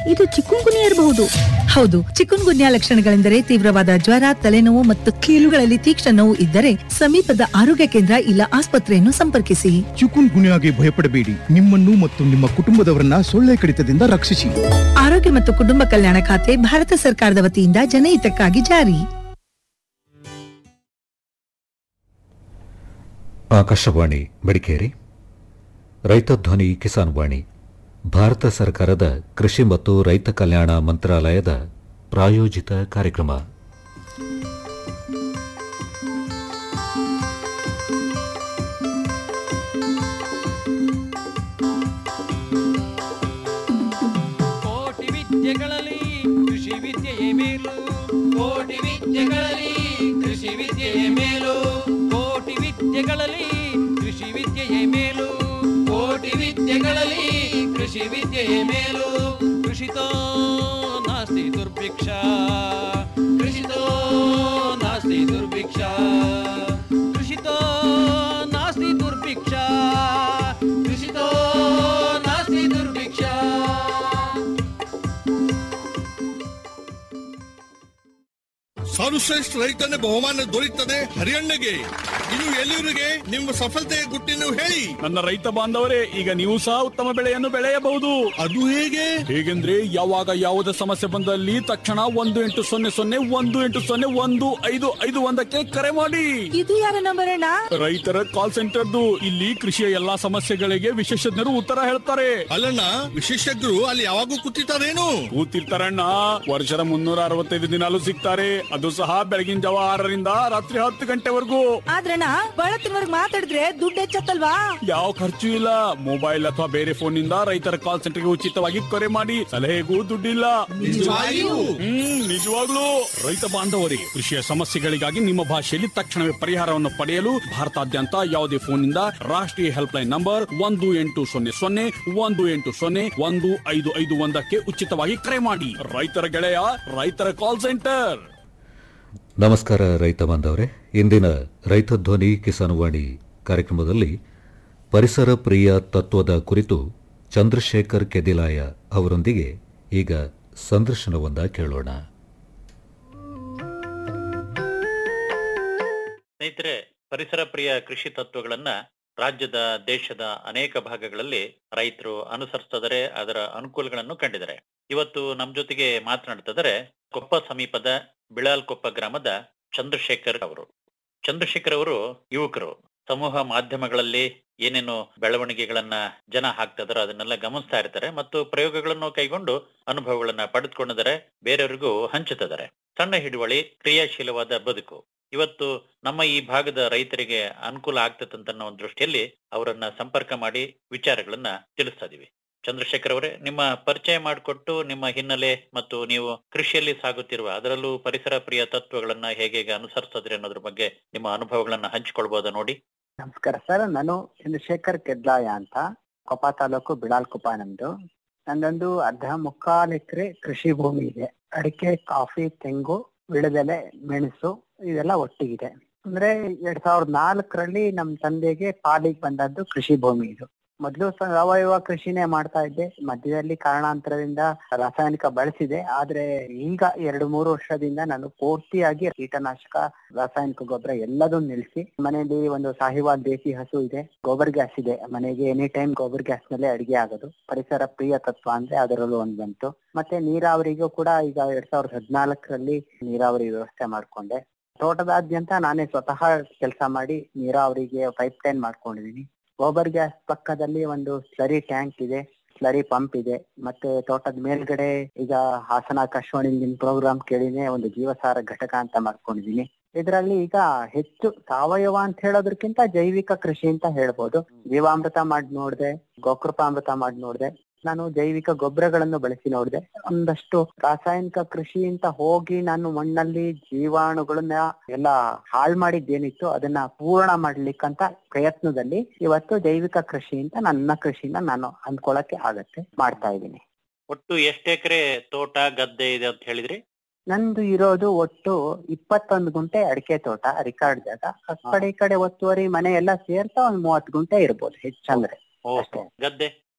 ಇದು ಚಿಕ್ಕುಂಗುನಿ ಇರಬಹುದು ಹೌದು ಚಿಕುನ್ ಗುನ್ಯಾ ಲಕ್ಷಣಗಳೆಂದರೆ ತೀವ್ರವಾದ ಜ್ವರ ತಲೆನೋವು ಮತ್ತು ಕೀಲುಗಳಲ್ಲಿ ತೀಕ್ಷ್ಣ ನೋವು ಇದ್ದರೆ ಸಮೀಪದ ಆರೋಗ್ಯ ಕೇಂದ್ರ ಇಲ್ಲ ಆಸ್ಪತ್ರೆಯನ್ನು ಸಂಪರ್ಕಿಸಿ ಚಿಕುನ್ ಗುನ್ಯಾಗೆ ಭಯಪಡಬೇಡಿ ನಿಮ್ಮನ್ನು ಮತ್ತು ನಿಮ್ಮ ಕುಟುಂಬದವರನ್ನ ಸೊಳ್ಳೆ ಕಡಿತದಿಂದ ರಕ್ಷಿಸಿ ಆರೋಗ್ಯ ಮತ್ತು ಕುಟುಂಬ ಕಲ್ಯಾಣ ಖಾತೆ ಭಾರತ ಸರ್ಕಾರದ ವತಿಯಿಂದ ಜನಹಿತಕ್ಕಾಗಿ ಜಾರಿ ಆಕಾಶವಾಣಿ ಮಡಿಕೇರಿ ರೈತ ಧ್ವನಿ ಕಿಸಾನ್ ವಾಣಿ ಭಾರತ ಸರ್ಕಾರದ ಕೃಷಿ ಮತ್ತು ರೈತ ಕಲ್ಯಾಣ ಮಂತ್ರಾಲಯದ ಪ್ರಾಯೋಜಿತ ಕಾರ್ಯಕ್ರಮ ಕೋಟಿ ವಿದ್ಯೆಗಳಲ್ಲಿ ಕೃಷಿ ವಿದ್ಯೆಯೇ ಮೇಲು ಕೋಟಿ ವಿದ್ಯೆಗಳಲ್ಲಿ ಕೃಷಿ ವಿದ್ಯೆಯೇ ಮೇಲು ಕೋಟಿ ವಿದ್ಯೆಗಳಲ್ಲಿ ಕೃಷಿ ವಿದ್ಯೆಯೇ ಮೇಲು ಕೋಟಿ ವಿದ್ಯೆಗಳಲ್ಲಿ ಕೃಷಿ ವಿದ್ಯೆಯೇ ಮೇಲು ಕೃಷಿತೋ ನಾಸ್ತಿ ದುರ್ಭಿಕ್ಷ ಕೃಷಿತೋ ನಾಸ್ತಿ ದುರ್ಭಿಕ್ಷ ಕೃಷಿತೋ ನಾಸ್ತಿ ದುರ್ಭಿಕ್ಷ ಕೃಷಿತೋ ನಾಸ್ತಿ ದುರ್ಭಿಕ್ಷ ಸರ್ವಶ್ರೇಷ್ಠ ರೈತನ ಬಹುಮಾನ ದೊರೆಯುತ್ತದೆ ಹರಿಯಣ್ಣಗೆ ಇನ್ನು ಎಲ್ಲಿವರಿಗೆ ನಿಮ್ಮ ಸಫಲತೆಯ ಗುಟ್ಟಿನ ಹೇಳಿ ನನ್ನ ರೈತ ಬಾಂಧವರೇ ಈಗ ನೀವು ಸಹ ಉತ್ತಮ ಬೆಳೆಯನ್ನು ಬೆಳೆಯಬಹುದು ಅದು ಹೇಗೆ ಹೇಗೆಂದ್ರೆ ಯಾವಾಗ ಯಾವುದೇ ಸಮಸ್ಯೆ ಬಂದಲ್ಲಿ ತಕ್ಷಣ ಒಂದು ಎಂಟು ಸೊನ್ನೆ ಸೊನ್ನೆ ಒಂದು ಎಂಟು ಸೊನ್ನೆ ಒಂದು ಐದು ಐದು ಒಂದಕ್ಕೆ ಕರೆ ಮಾಡಿ ಇದು ಯಾರ ನಂಬರ್ ಅಣ್ಣ ರೈತರ ಕಾಲ್ ಸೆಂಟರ್ದು ಇಲ್ಲಿ ಕೃಷಿಯ ಎಲ್ಲಾ ಸಮಸ್ಯೆಗಳಿಗೆ ವಿಶೇಷಜ್ಞರು ಉತ್ತರ ಹೇಳ್ತಾರೆ ಅಲ್ಲಣ್ಣ ವಿಶೇಷಜ್ಞರು ಅಲ್ಲಿ ಯಾವಾಗೂ ಕೂತಿರ್ತಾರೇನು ಕೂತಿರ್ತಾರಣ್ಣ ವರ್ಷದ ಮುನ್ನೂರ ಅರವತ್ತೈದು ದಿನಾಲು ಸಿಗ್ತಾರೆ ಅದು ಸಹ ಬೆಳಗಿನ ಜಾವ ಆರರಿಂದ ರಾತ್ರಿ ಹತ್ತು ಗಂಟೆವರೆಗೂ ಆದ್ರಣ್ಣ ಬಳತ್ತಿನವರ್ಗ್ ಮಾತಾಡಿದ್ರೆ ದುಡ್ಡು ಹೆಚ್ಚತ್ತಲ್ವಾ ಯಾವ ಖರ್ಚು ಇಲ್ಲ ಮೊಬೈಲ್ ಅಥವಾ ಬೇರೆ ಫೋನ್ ನಿಂದ ರೈತರ ಕಾಲ್ ಸೆಂಟರ್ಗೆ ಉಚಿತವಾಗಿ ಕರೆ ಮಾಡಿ ಸಲಹೆಗೂ ದುಡ್ಡಿಲ್ಲ ನಿಜವಾಗಿಯೂ? ಹ್ಮ್ ನಿಜವಾಗ್ಲೂ ರೈತ ಬಾಂಧವರೇ ಕೃಷಿಯ ಸಮಸ್ಯೆಗಳಿಗಾಗಿ ನಿಮ್ಮ ಭಾಷೆಯಲ್ಲಿ ತಕ್ಷಣವೇ ಪರಿಹಾರವನ್ನು ಪಡೆಯಲು ಭಾರತಾದ್ಯಂತ ಯಾವುದೇ ಫೋನ್ ನಿಂದ ರಾಷ್ಟ್ರೀಯ ಹೆಲ್ಪ್ ಲೈನ್ ನಂಬರ್ ಒಂದು ಎಂಟು ಸೊನ್ನೆ ಸೊನ್ನೆ ಒಂದು ಎಂಟು ಸೊನ್ನೆ ಒಂದು ಐದು ಐದು ಒಂದಕ್ಕೆ ಉಚಿತವಾಗಿ ಕರೆ ಮಾಡಿ ರೈತರ ಗೆಳೆಯ ರೈತರ ಕಾಲ್ ಸೆಂಟರ್ ನಮಸ್ಕಾರ ರೈತ ಬಾಂಧವರೇ ಇಂದಿನ ರೈತ ಧ್ವನಿ ಕಿಸಾನ್ ವಾಣಿ ಕಾರ್ಯಕ್ರಮದಲ್ಲಿ ಪರಿಸರ ಪ್ರಿಯ ತತ್ವದ ಕುರಿತು ಚಂದ್ರಶೇಖರ್ ಕೆದಿಲಾಯ ಅವರೊಂದಿಗೆ ಈಗ ಸಂದರ್ಶನವೊಂದ ಕೇಳೋಣ ಸ್ನೇಹಿತರೆ ಪರಿಸರ ಪ್ರಿಯ ಕೃಷಿ ತತ್ವಗಳನ್ನ ರಾಜ್ಯದ ದೇಶದ ಅನೇಕ ಭಾಗಗಳಲ್ಲಿ ರೈತರು ಅನುಸರಿಸ್ತಿದ್ದಾರೆ ಅದರ ಅನುಕೂಲಗಳನ್ನು ಕಂಡಿದ್ದಾರೆ ಇವತ್ತು ನಮ್ ಜೊತೆಗೆ ಮಾತನಾಡ್ತಿದ್ದಾರೆ ಕೊಪ್ಪ ಸಮೀಪದ ಬಿಳಾಲ್ಕೊಪ್ಪ ಗ್ರಾಮದ ಚಂದ್ರಶೇಖರ್ ಅವರು ಚಂದ್ರಶೇಖರ್ ಅವರು ಯುವಕರು ಸಮೂಹ ಮಾಧ್ಯಮಗಳಲ್ಲಿ ಏನೇನು ಬೆಳವಣಿಗೆಗಳನ್ನ ಜನ ಹಾಕ್ತಿದಾರೋ ಅದನ್ನೆಲ್ಲ ಗಮನಿಸ್ತಾ ಇರ್ತಾರೆ ಮತ್ತು ಪ್ರಯೋಗಗಳನ್ನು ಕೈಗೊಂಡು ಅನುಭವಗಳನ್ನ ಪಡೆದುಕೊಂಡಿದ್ದಾರೆ ಬೇರೆಯವರಿಗೂ ಹಂಚುತ್ತಿದ್ದಾರೆ ಸಣ್ಣ ಹಿಡುವಳಿ ಕ್ರಿಯಾಶೀಲವಾದ ಬದುಕು ಇವತ್ತು ನಮ್ಮ ಈ ಭಾಗದ ರೈತರಿಗೆ ಅನುಕೂಲ ಆಗ್ತದಂತ ಅನ್ನೋ ಒಂದು ದೃಷ್ಟಿಯಲ್ಲಿ ಅವರನ್ನ ಸಂಪರ್ಕ ಮಾಡಿ ವಿಚಾರಗಳನ್ನ ತಿಳಿಸ್ತಾ ಇದೀವಿ ಚಂದ್ರಶೇಖರ್ ಅವರೇ ನಿಮ್ಮ ಪರಿಚಯ ಮಾಡಿಕೊಟ್ಟು ನಿಮ್ಮ ಹಿನ್ನೆಲೆ ಮತ್ತು ನೀವು ಕೃಷಿಯಲ್ಲಿ ಸಾಗುತ್ತಿರುವ ಅದರಲ್ಲೂ ಪರಿಸರ ಪ್ರಿಯ ತತ್ವಗಳನ್ನ ಹೇಗೆ ಹೇಗೆ ಅನುಸರಿಸಿದ್ರಿ ಅನ್ನೋದ್ರ ಬಗ್ಗೆ ನಿಮ್ಮ ಅನುಭವಗಳನ್ನ ಹಂಚಿಕೊಳ್ಬೋದಾ ನೋಡಿ ನಮಸ್ಕಾರ ಸರ್ ನಾನು ಚಂದ್ರಶೇಖರ್ ಕೆದ್ಲಾಯ ಅಂತ ಕೊಪ್ಪ ತಾಲೂಕು ಬಿಳಾಲ್ಕೊಪ್ಪ ನಮ್ದು ನಂದೊಂದು ಅರ್ಧ ಮುಕ್ಕಾಲು ಎಕರೆ ಕೃಷಿ ಭೂಮಿ ಇದೆ ಅಡಿಕೆ ಕಾಫಿ ತೆಂಗು ವಿಳೆದೆಲೆ ಮೆಣಸು ಇದೆಲ್ಲ ಒಟ್ಟಿಗಿದೆ ಅಂದ್ರೆ ಎರಡ್ ಸಾವಿರದ ನಾಲ್ಕರಲ್ಲಿ ನಮ್ ತಂದೆಗೆ ಪಾಲಿಗೆ ಬಂದದ್ದು ಕೃಷಿ ಭೂಮಿ ಇದು ಮೊದಲು ಸಾವಯವ ಕೃಷಿನೇ ಮಾಡ್ತಾ ಇದ್ದೆ ಮಧ್ಯದಲ್ಲಿ ಕಾರಣಾಂತರದಿಂದ ರಾಸಾಯನಿಕ ಬಳಸಿದೆ ಆದ್ರೆ ಈಗ ಎರಡು ಮೂರು ವರ್ಷದಿಂದ ನಾನು ಪೂರ್ತಿಯಾಗಿ ಕೀಟನಾಶಕ ರಾಸಾಯನಿಕ ಗೊಬ್ಬರ ಎಲ್ಲದೂ ನಿಲ್ಲಿಸಿ ಮನೆಯಲ್ಲಿ ಒಂದು ಸಾಹಿವಾಲ್ ದೇಸಿ ಹಸು ಇದೆ ಗೋಬರ್ ಗ್ಯಾಸ್ ಇದೆ ಮನೆಗೆ ಎನಿ ಟೈಮ್ ಗೋಬರ್ ಗ್ಯಾಸ್ ನಲ್ಲೇ ಅಡಿಗೆ ಆಗೋದು ಪರಿಸರ ಪ್ರಿಯ ತತ್ವ ಅಂದ್ರೆ ಅದರಲ್ಲೂ ಒಂದ್ ಬಂತು ಮತ್ತೆ ನೀರಾವರಿಗೂ ಕೂಡ ಈಗ ಎರಡ್ ಸಾವಿರದ ಹದಿನಾಲ್ಕರಲ್ಲಿ ನೀರಾವರಿ ವ್ಯವಸ್ಥೆ ಮಾಡ್ಕೊಂಡೆ ತೋಟದಾದ್ಯಂತ ನಾನೇ ಸ್ವತಃ ಕೆಲಸ ಮಾಡಿ ನೀರಾವರಿಗೆ ಪೈಪ್ ಲೈನ್ ಮಾಡ್ಕೊಂಡಿದೀನಿ ಗೋಬರ್ ಗ್ಯಾಸ್ ಪಕ್ಕದಲ್ಲಿ ಒಂದು ಸ್ಲರಿ ಟ್ಯಾಂಕ್ ಇದೆ ಸ್ಲರಿ ಪಂಪ್ ಇದೆ ಮತ್ತೆ ತೋಟದ ಮೇಲ್ಗಡೆ ಈಗ ಹಾಸನ ಆಕಾಶವಾಣಿ ನಿಮ್ ಪ್ರೋಗ್ರಾಮ್ ಕೇಳಿನೇ ಒಂದು ಜೀವಸಾರ ಘಟಕ ಅಂತ ಮಾಡ್ಕೊಂಡಿದೀನಿ ಇದರಲ್ಲಿ ಈಗ ಹೆಚ್ಚು ಸಾವಯವ ಅಂತ ಹೇಳೋದಕ್ಕಿಂತ ಜೈವಿಕ ಕೃಷಿ ಅಂತ ಹೇಳ್ಬೋದು ಜೀವಾಮೃತ ಮಾಡಿ ನೋಡ್ದೆ ಗೋಕೃಪಾಮೃತ ಮಾಡಿ ನೋಡ್ದೆ ನಾನು ಜೈವಿಕ ಗೊಬ್ಬರಗಳನ್ನು ಬಳಸಿ ನೋಡಿದೆ ಒಂದಷ್ಟು ರಾಸಾಯನಿಕ ಕೃಷಿ ಅಂತ ಹೋಗಿ ನಾನು ಮಣ್ಣಲ್ಲಿ ಜೀವಾಣುಗಳನ್ನ ಎಲ್ಲ ಹಾಳು ಮಾಡಿದ್ದೇನಿತ್ತು ಅದನ್ನ ಪೂರ್ಣ ಮಾಡ್ಲಿಕ್ಕಂತ ಪ್ರಯತ್ನದಲ್ಲಿ ಇವತ್ತು ಜೈವಿಕ ಕೃಷಿ ಅಂತ ನನ್ನ ಕೃಷಿನ ನಾನು ಅಂದ್ಕೊಳಕ್ಕೆ ಆಗತ್ತೆ ಮಾಡ್ತಾ ಇದ್ದೀನಿ ಒಟ್ಟು ಎಷ್ಟು ಎಕರೆ ತೋಟ ಗದ್ದೆ ಇದೆ ಅಂತ ಹೇಳಿದ್ರಿ ನಂದು ಇರೋದು ಒಟ್ಟು ಇಪ್ಪತ್ತೊಂದು ಗುಂಟೆ ಅಡಿಕೆ ತೋಟ ರಿಕಾರ್ಡ್ ಜಾಗ ಆ ಕಡೆ ಈ ಕಡೆ ಒತ್ತುವರಿ ಮನೆ ಎಲ್ಲ ಸೇರ್ತಾ ಒಂದ್ ಮೂವತ್ತು ಗುಂಟೆ ಇರ್ಬೋದು ಹೆಚ್ಚಂದ್ರೆ ಓ ಅಷ್ಟೇ. ಗದ್ದೆ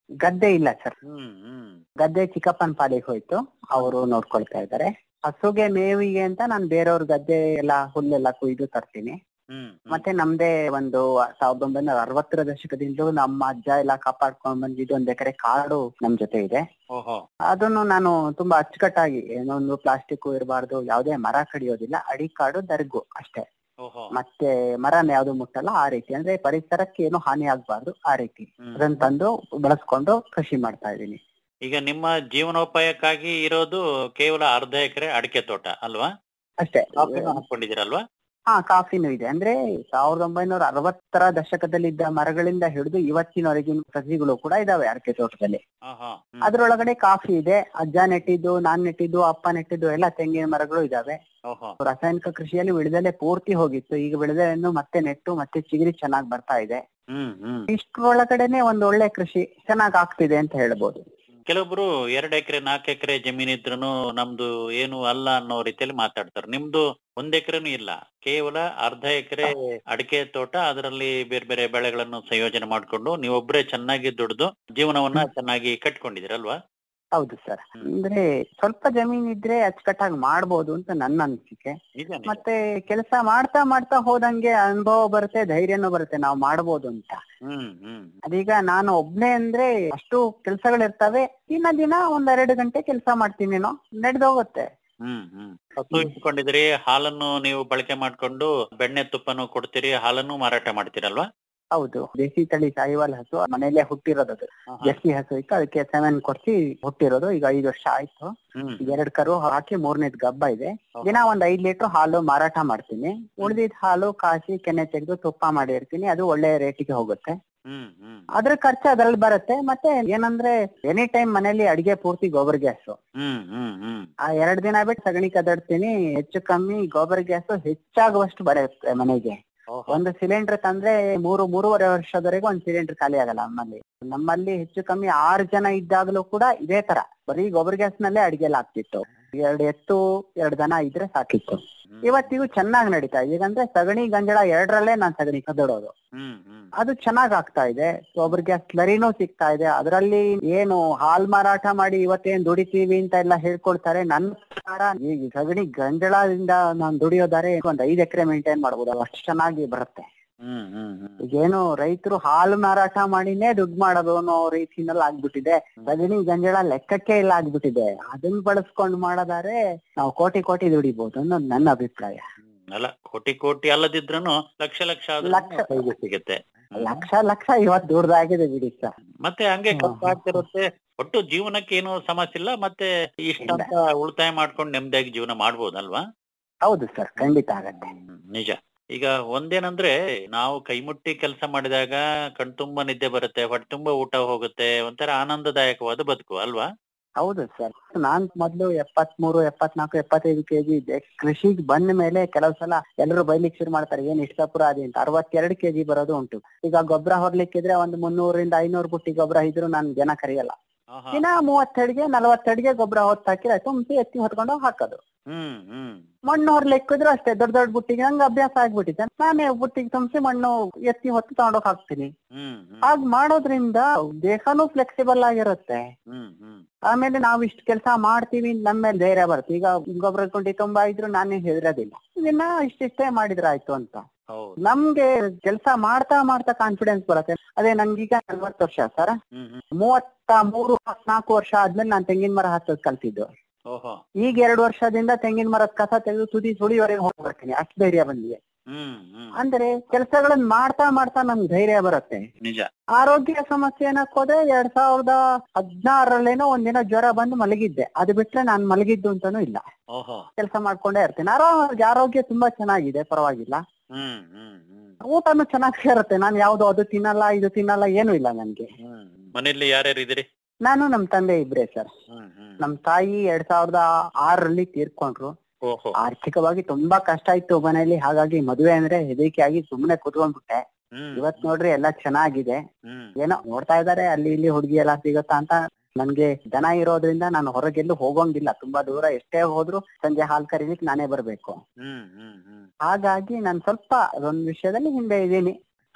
ಗದ್ದೆ ಇಲ್ಲ ಸರ್ ಹ್ಮ್ ಹ್ಮ್ ಗದ್ದೆ ಚಿಕ್ಕಪ್ಪನ ಪಾಲಿಗೆ ಹೋಯ್ತು ಅವರು ನೋಡ್ಕೊಳ್ತಾ ಇದ್ದಾರೆ ಹಸುಗೆ ಮೇವಿಗೆ ಅಂತ ನಾನು ಬೇರೆಯವ್ರ ಗದ್ದೆ ಎಲ್ಲ ಹುಲ್ಲೆಲ್ಲ ಕುಯ್ದು ತರ್ತೀನಿ ಹ್ಮ್ ಹ್ಮ್. ಮತ್ತೆ ನಮ್ದೇ ಒಂದು ಸಾವಿರದ ಒಂಬೈನೂರ ಅರವತ್ತರ ದಶಕದಿಂದಲೂ ನಮ್ಮ ಅಜ್ಜ ಎಲ್ಲ ಕಾಪಾಡ್ಕೊಂಡ್ ಬಂದಿದ್ದು ಒಂದ್ ಎಕರೆ ಕಾಡು ನಮ್ ಜೊತೆ ಇದೆ ಓಹೋ ಅದನ್ನು ನಾನು ತುಂಬಾ ಅಚ್ಚುಕಟ್ಟಾಗಿ ಏನೊಂದು ಪ್ಲಾಸ್ಟಿಕ್ ಇರಬಾರ್ದು ಯಾವುದೇ ಮರ ಕಡಿಯೋದಿಲ್ಲ ಅಡಿಕಾಡು ದರ್ಗು ಅಷ್ಟೇ ಓಹೋ ಮತ್ತೆ ಮರನ ಯಾವ್ದು ಮುಟ್ಟಲ್ಲ ಆ ರೀತಿ ಅಂದ್ರೆ ಪರಿಸರಕ್ಕೆ ಏನು ಹಾನಿ ಆಗ್ಬಾರ್ದು ಆ ರೀತಿ ಹ್ಮ್. ಅದನ್ನ ತಂದು ಬಳಸ್ಕೊಂಡು ಕೃಷಿ ಮಾಡ್ತಾ ಇದೀನಿ ಈಗ ನಿಮ್ಮ ಜೀವನೋಪಾಯಕ್ಕಾಗಿ ಇರೋದು ಕೇವಲ ಅರ್ಧ ಎಕರೆ ಅಡಿಕೆ ತೋಟ ಅಲ್ವಾ ಅಷ್ಟೇ ಕಾಫಿನೂ ಹಾಕೊಂಡಿದ್ದೀರಲ್ವಾ ಹಾ ಕಾಫಿನೂ ಇದೆ ಅಂದ್ರೆ ಸಾವಿರದ ಒಂಬೈನೂರ ಅರವತ್ತರ ದಶಕದಲ್ಲಿದ್ದ ಮರಗಳಿಂದ ಹಿಡಿದು ಇವತ್ತಿನವರೆಗಿನ ಸಸಿಗಳು ಕೂಡ ಇದಾವೆ ಅಡಿಕೆ ತೋಟದಲ್ಲಿ ಆಹಾ. ಹ್ಮ್. ಅದ್ರೊಳಗಡೆ ಕಾಫಿ ಇದೆ ಅಜ್ಜ ನೆಟ್ಟಿದ್ದು ನಾನ್ ನೆಟ್ಟಿದ್ದು ಅಪ್ಪ ನೆಟ್ಟಿದ್ದು ಎಲ್ಲ ತೆಂಗಿನ ಮರಗಳು ಇದಾವೆ ಓಹೋ ರಾಸಾಯನಿಕ ಕೃಷಿಯಲ್ಲಿ ವಿಳೆದೆಲೆ ಪೂರ್ತಿ ಹೋಗಿತ್ತು ಈಗ ವಿಳೆದೆಲೆಯನ್ನು ಮತ್ತೆ ನೆಟ್ಟು ಮತ್ತೆ ಚಿಗುರಿ ಚೆನ್ನಾಗಿ ಬರ್ತಾ ಇದೆ ಹ್ಮ್ ಹ್ಮ್ ಇಷ್ಟ್ರೊಳಗಡೆನೆ ಒಂದ್ ಒಳ್ಳೆ ಕೃಷಿ ಚೆನ್ನಾಗ್ ಆಗ್ತಿದೆ ಅಂತ ಹೇಳ್ಬೋದು ಕೆಲವೊಬ್ರು ಎರಡ್ ಎಕರೆ ನಾಲ್ಕು ಎಕರೆ ಜಮೀನಿದ್ರೂ ನಮ್ದು ಏನು ಅಲ್ಲ ಅನ್ನೋ ರೀತಿಯಲ್ಲಿ ಮಾತಾಡ್ತಾರೆ ನಿಮ್ದು ಒಂದ್ ಎಕರೆನೂ ಇಲ್ಲ ಕೇವಲ ಅರ್ಧ ಎಕರೆ ಅಡಿಕೆ ತೋಟ ಅದರಲ್ಲಿ ಬೇರೆ ಬೇರೆ ಬೆಳೆಗಳನ್ನು ಸಂಯೋಜನೆ ಮಾಡ್ಕೊಂಡು ನೀವೊಬ್ರೇ ಚೆನ್ನಾಗಿ ದುಡಿದು ಜೀವನವನ್ನ ಚೆನ್ನಾಗಿ ಕಟ್ಕೊಂಡಿದ್ದೀರಲ್ವಾ ಹೌದು ಸರ್ ಅಂದ್ರೆ ಸ್ವಲ್ಪ ಜಮೀನ್ ಇದ್ರೆ ಅಚ್ಚುಕಟ್ಟಾಗಿ ಮಾಡ್ಬೋದು ಅಂತ ನನ್ನ ಅನಿಸಿಕೆ ನಿಜ ನಿಜ. ಮತ್ತೆ ಕೆಲಸ ಮಾಡ್ತಾ ಮಾಡ್ತಾ ಹೋದಂಗೆ ಅನುಭವ ಬರುತ್ತೆ ಧೈರ್ಯನೂ ಬರುತ್ತೆ ನಾವು ಮಾಡ್ಬೋದು ಅಂತ ಹ್ಮ್ ಹ್ಮ್ ಅದೀಗ ನಾನು ಒಬ್ನೇ ಅಂದ್ರೆ ಅಷ್ಟು ಕೆಲ್ಸಗಳಿರ್ತವೆ ದಿನ ದಿನ ಒಂದೆರಡು ಗಂಟೆ ಕೆಲಸ ಮಾಡ್ತೀನೇನೋ ನಡೆದೋಗುತ್ತೆ ಹ್ಮ್ ಹ್ಮ್ ಹಸು ಇಟ್ಕೊಂಡಿದ್ರಿ ಹಾಲನ್ನು ನೀವು ಬಳಕೆ ಮಾಡ್ಕೊಂಡು ಬೆಣ್ಣೆ ತುಪ್ಪನು ಕೊಡ್ತೀರಿ ಹಾಲನ್ನು ಮಾರಾಟ ಮಾಡ್ತೀರಲ್ವಾ ಹೌದು ದೇಸಿ ತಳಿ ಸಾಯಿವಾಲ್ ಹಸು ಮನೆಯಲ್ಲೇ ಹುಟ್ಟಿರೋದು ಅದು ಜರ್ಸಿ ಹಸು ಇತ್ತು ಅದಕ್ಕೆ ಸೆವೆನ್ ಕೊಡ್ಸಿ ಹುಟ್ಟಿರೋದು ಈಗ ಐದು ವರ್ಷ ಆಯ್ತು ಹ್ಮ್ ಈಗ ಎರಡ್ ಕರು ಹಾಕಿ ಮೂರನೇದ್ ಗಬ್ಬ ಇದೆ ದಿನ ಒಂದ್ ಐದ್ ಲೀಟರ್ ಹಾಲು ಮಾರಾಟ ಮಾಡ್ತೀನಿ ಉಳಿದಿದ್ ಹಾಲು ಕಾಸಿ ಕೆನೆ ತೆಗೆದು ತುಪ್ಪ ಮಾಡಿರ್ತೀನಿ ಅದು ಒಳ್ಳೆ ರೇಟಿಗೆ ಹೋಗುತ್ತೆ ಹ್ಮ್ ಹ್ಮ್ ಅದ್ರ ಖರ್ಚು ಅದ್ರಲ್ಲಿ ಬರುತ್ತೆ ಮತ್ತೆ ಏನಂದ್ರೆ ಎನಿ ಟೈಮ್ ಮನೇಲಿ ಅಡಿಗೆ ಪೂರ್ತಿ ಗೊಬ್ಬರ ಗ್ಯಾಸ್ ಹ್ಮ್ ಹ್ಮ್ ಹ್ಮ್ ಆ ಎರಡ್ ದಿನ ಬಿಟ್ಟು ಸಗಣಿ ಕದಡ್ತೀನಿ ಹೆಚ್ಚು ಕಮ್ಮಿ ಗೊಬ್ಬರ ಗ್ಯಾಸ್ ಹೆಚ್ಚಾಗುವಷ್ಟು ಬರುತ್ತೆ ಮನೆಗೆ ಓಹೋ. ಒಂದು ಸಿಲಿಂಡರ್ ತಂದ್ರೆ ಮೂರು ಮೂರುವರೆ ವರ್ಷದವರೆಗೂ ಒಂದು ಸಿಲಿಂಡರ್ ಖಾಲಿ ಆಗಲ್ಲ ನಮ್ಮಲ್ಲಿ ನಮ್ಮಲ್ಲಿ ಹೆಚ್ಚು ಕಮ್ಮಿ ಆರು ಜನ ಇದ್ದಾಗಲೂ ಕೂಡ ಇದೇ ತರ ಬರೀ ಗೊಬ್ಬರ ಗ್ಯಾಸ್ ನಲ್ಲೇ ಅಡಿಗೆ ಎಲ್ಲ ಆಗ್ತಿತ್ತು ಎರಡು ಎತ್ತು ಎರಡು ದನ ಇದ್ರೆ ಸಾಕಿತ್ತು ಇವತ್ತಿಗೂ ಚೆನ್ನಾಗಿ ನಡೀತಾ ಇದೆ ಈಗಂದ್ರೆ ಸಗಣಿ ಗಂಜಳ ಎರಡರಲ್ಲೇ ನಾನ್ ಸಗಣಿ ಕದಡೋದು ಹ್ಮ್ ಹ್ಮ್ ಅದು ಚೆನ್ನಾಗ್ ಆಗ್ತಾ ಇದೆ ಗೊಬ್ಬರ ಗ್ಯಾಸ್ ಸ್ಲರಿನೂ ಸಿಗ್ತಾ ಇದೆ ಅದರಲ್ಲಿ ಏನು ಹಾಲ್ ಮಾರಾಟ ಮಾಡಿ ಇವತ್ತೇನ್ ದುಡಿತೀವಿ ಅಂತ ಎಲ್ಲ ಹೇಳ್ಕೊಳ್ತಾರೆ ನನ್ನ ಪ್ರಕಾರ ಈ ಸಗಣಿ ಗಂಜಳದಿಂದ ನಾನ್ ದುಡಿಯೋದಾರೆ ಒಂದ್ ಐದ್ ಎಕರೆ ಮೇಂಟೈನ್ ಮಾಡ್ಬೋದು ಅಷ್ಟು ಚೆನ್ನಾಗಿ ಬರುತ್ತೆ ಹ್ಮ್ ಹ್ಮ್ ಹ್ಮ್ ಈಗೇನು ರೈತರು ಹಾಲು ಮಾರಾಟ ಮಾಡಿನೇ ದುಡ್ಡು ಮಾಡೋದು ಅನ್ನೋ ರೀತಿನಲ್ಲಿ ಆಗ್ಬಿಟ್ಟಿದೆ ಸಗಣಿ ಗಂಜಳ ಲೆಕ್ಕಕ್ಕೆ ಇಲ್ಲ ಆಗ್ಬಿಟ್ಟಿದೆ ಅದನ್ನ ಬಳಸ್ಕೊಂಡು ಮಾಡೋದಾರೆ ನಾವು ಕೋಟಿ ಕೋಟಿ ದುಡಿಬಹುದು ಅನ್ನೋದು ನನ್ನ ಅಭಿಪ್ರಾಯ ಹ್ಮ್. ಅಲ್ಲ ಕೋಟಿ ಕೋಟಿ ಅಲ್ಲದಿದ್ರೂ ಲಕ್ಷ ಲಕ್ಷ ಆದ್ರೂ ಲಕ್ಷ. ಕೈಗೆ ಸಿಗುತ್ತೆ ಲಕ್ಷ ಲಕ್ಷ ಇವತ್ತು ದುಡ್ದಾಗಿದೆ ಬಿಡಿ ಸರ್ ಮತ್ತೆ ಹಂಗೆ ಹ್ಮ್. ಖರ್ಚು ಆಗ್ತಿರುತ್ತೆ ಒಟ್ಟು ಜೀವನಕ್ಕೆ ಏನು ಸಮಸ್ಯೆ ಇಲ್ಲ ಮತ್ತೆ ಇಷ್ಟಂತ ಉಳಿತಾಯ ಮಾಡ್ಕೊಂಡು ನೆಮ್ಮದಿಯಾಗಿ ಜೀವನ ಮಾಡ್ಬೋದಲ್ವಾ ಹೌದು ಸರ್ ಖಂಡಿತ ಆಗತ್ತೆ ಹ್ಮ್, ನಿಜ ಈಗ ಒಂದೇನಂದ್ರೆ ನಾವು ಕೈಮುಟ್ಟಿ ಕೆಲಸ ಮಾಡಿದಾಗ ಕಣ್ತುಂಬ ನಿದ್ದೆ ಬರುತ್ತೆ ಹೊಟ್ಟೆ ತುಂಬ ಊಟ ಹೋಗುತ್ತೆ ಒಂಥರ ಆನಂದದಾಯಕವಾದ ಬದುಕು ಅಲ್ವಾ ಹೌದು ಸರ್ ನಾನ್ ಮೊದ್ಲು ಎಪ್ಪತ್ಮೂರು ಎಪ್ಪತ್ನಾಲ್ಕು ಎಪ್ಪತ್ತೈದು ಕೆಜಿ ಇದ್ದೆ ಕೃಷಿಗ್ ಬಂದ ಮೇಲೆ ಕೆಲವು ಸಲ ಎಲ್ಲರೂ ಬೈಲಿಕ್ ಶುರು ಮಾಡ್ತಾರೆ ಏನ್ ಇಷ್ಟಪುರ ಅದಿ ಅಂತ ಅರವತ್ತೆರಡು ಕೆಜಿ ಬರೋದು ಉಂಟು ಈಗ ಗೊಬ್ಬರ ಹೊರ್ಲಿಕ್ಕಿದ್ರೆ ಒಂದು ಮುನ್ನೂರಿಂದ ಐನೂರು ಬುಟ್ಟಿ ಗೊಬ್ಬರ ಇದ್ರು ನಾನ್ ಜನ ಕರೆಯಲ್ಲ ಆಹಾ. ದಿನ ಮೂವತ್ತೆರಡ್ಗೆ ನಲವತ್ತೆರಡ್ಗೆ ಗೊಬ್ಬರ ಹೊತ್ತು ಹಾಕಿದ್ರೆ ತುಂಬಿ ಎತ್ತಿ ಹೊತ್ಕೊಂಡು ಹೋಗ್ ಹಾಕೋದು ಹ್ಮ್ ಹ್ಮ್ ಮಣ್ಣು ಹೊರ್ಲಿಕ್ಕಿದ್ರು ಅಷ್ಟೇ ದೊಡ್ಡ ದೊಡ್ಡ ಬುಟ್ಟಿಗೆ ನಂಗೆ ಅಭ್ಯಾಸ ಆಗ್ಬಿಟ್ಟಿದೆ ನಾನೇ ಬುಟ್ಟಿಗೆ ತುಂಬಿಸಿ ಮಣ್ಣು ಎತ್ತಿ ಹೊತ್ತು ತಗೊಂಡೋಗ್ ಹಾಕ್ತೀನಿ ಹ್ಮ್ ಹ್ಮ್ ಹಾಗ್ ಮಾಡೋದ್ರಿಂದ ದೇಹನೂ ಫ್ಲೆಕ್ಸಿಬಲ್ ಆಗಿರುತ್ತೆ ಹ್ಮ್ ಹ್ಮ್ ಆಮೇಲೆ ನಾವ್ ಇಷ್ಟ ಕೆಲಸ ಮಾಡ್ತೀವಿ ನಮ್ಮ ಮೇಲೆ ಧೈರ್ಯ ಬರುತ್ತೆ ಈಗ ಗೊಬ್ಬರ ಕೊಂಡಿ ತುಂಬಾ ಇದ್ರು ನಾನೇ ಹೆದರೋದಿಲ್ಲ ಇದನ್ನ ಇಷ್ಟಿಷ್ಟೇ ಮಾಡಿದ್ರೆ ಆಯ್ತು ಅಂತ ಹೌದು ನಮ್ಗೆ ಕೆಲಸ ಮಾಡ್ತಾ ಮಾಡ್ತಾ ಕಾನ್ಫಿಡೆನ್ಸ್ ಬರುತ್ತೆ ಅದೇ ನನ್ಗೀಗ ನಲ್ವತ್ತು ವರ್ಷ ಸರ್ ಹ್ಮ್ ಹ್ಮ್ ಮೂವತ್ತ ಮೂರು ನಾಲ್ಕು ವರ್ಷ ಆದ್ಮೇಲೆ ನಾನ್ ತೆಂಗಿನ ಮರ ಹತ್ತೋದ್ ಕಲ್ತಿದ್ದು ಓಹೋ ಈಗ ಎರಡು ವರ್ಷದಿಂದ ತೆಂಗಿನ ಮರದ ಕಸ ತೆಗೆದು ತುದಿ ಸುಳಿವರೆಗೆ ಹೋಗ್ಬರ್ತೀನಿ ಅಷ್ಟು ಧೈರ್ಯ ಬಂದಿದೆ ಹ್ಮ್ ಹ್ಮ್ ಅಂದ್ರೆ ಕೆಲಸಗಳನ್ನ ಮಾಡ್ತಾ ಮಾಡ್ತಾ ನಮ್ಗೆ ಧೈರ್ಯ ಬರುತ್ತೆ ನಿಜ ಆರೋಗ್ಯ ಸಮಸ್ಯೆ ಏನಕ್ ಹೋದ್ರೆ ಎರಡ್ ಸಾವಿರದ ಹದಿನಾರರಲ್ಲೇನೋ ಒಂದಿನ ಜ್ವರ ಬಂದು ಮಲಗಿದ್ದೆ ಅದು ಬಿಟ್ರೆ ನಾನ್ ಮಲಗಿದ್ದು ಅಂತಾನೂ ಇಲ್ಲ ಓಹೋ ಕೆಲಸ ಮಾಡ್ಕೊಂಡೇ ಇರ್ತೀನಿ ಆರಾಮಾಗಿ ಆರೋಗ್ಯ ತುಂಬಾ ಚೆನ್ನಾಗಿದೆ ಪರವಾಗಿಲ್ಲ ಹ್ಮ್ ಹ್ಮ್ ಹ್ಮ್ ಊಟನು ಚೆನ್ನಾಗಿ ಸೇರುತ್ತೆ ನಾನು ಯಾವ್ದು ಅದು ತಿನ್ನಲ್ಲ ಇದು ತಿನ್ನಲ್ಲ ಏನು ಇಲ್ಲ ನನ್ಗೆ ಹ್ಮ್ ಮನೆಯಲ್ಲಿ ಯಾರ್ಯಾರು ಇದ್ದೀರಿ ನಾನು ನಮ್ ತಂದೆ ಇಬ್ರೇ ಸರ್ ಹ್ಮ್ ಹ್ಮ್ ನಮ್ ತಾಯಿ ಎರಡ್ ಸಾವಿರದ ಆರರಲ್ಲಿ ತೀರ್ಕೊಂಡ್ರು ಓಹೋ ಆರ್ಥಿಕವಾಗಿ ತುಂಬಾ ಕಷ್ಟ ಇತ್ತು ಮನೆಯಲ್ಲಿ ಹಾಗಾಗಿ ಮದುವೆ ಅಂದ್ರೆ ಹೆದರಿಕೆ ಆಗಿ ಸುಮ್ನೆ ಕುತ್ಕೊಂಡ್ಬಿಟ್ಟೆ ಹ್ಮ್ ಇವತ್ ನೋಡ್ರಿ ಎಲ್ಲ ಚೆನ್ನಾಗಿದೆ ಹ್ಮ್ ಏನೋ ನೋಡ್ತಾ ಇದಾರೆ ಅಲ್ಲಿ ಇಲ್ಲಿ ಹುಡುಗಿ ಎಲ್ಲ ಸಿಗುತ್ತಾ ಅಂತ ನನ್ಗೆ ದನ ಇರೋದ್ರಿಂದ ನಾನು ಹೊರಗೆಲ್ಲೂ ಹೋಗೋಂಗಿಲ್ಲ ತುಂಬಾ ದೂರ ಎಷ್ಟೇ ಹೋದ್ರು ಸಂಜೆ ಹಾಲ್ ಕರೀಲಿಕ್ಕೆ ನಾನೇ ಬರ್ಬೇಕು ಹ್ಮ್ ಹ್ಮ್ ಹ್ಮ್ ಹಾಗಾಗಿ ನಾನು ಸ್ವಲ್ಪ ಅದೊಂದ್ ವಿಷಯದಲ್ಲಿ ಹಿಂದೆ ಇದೀನಿ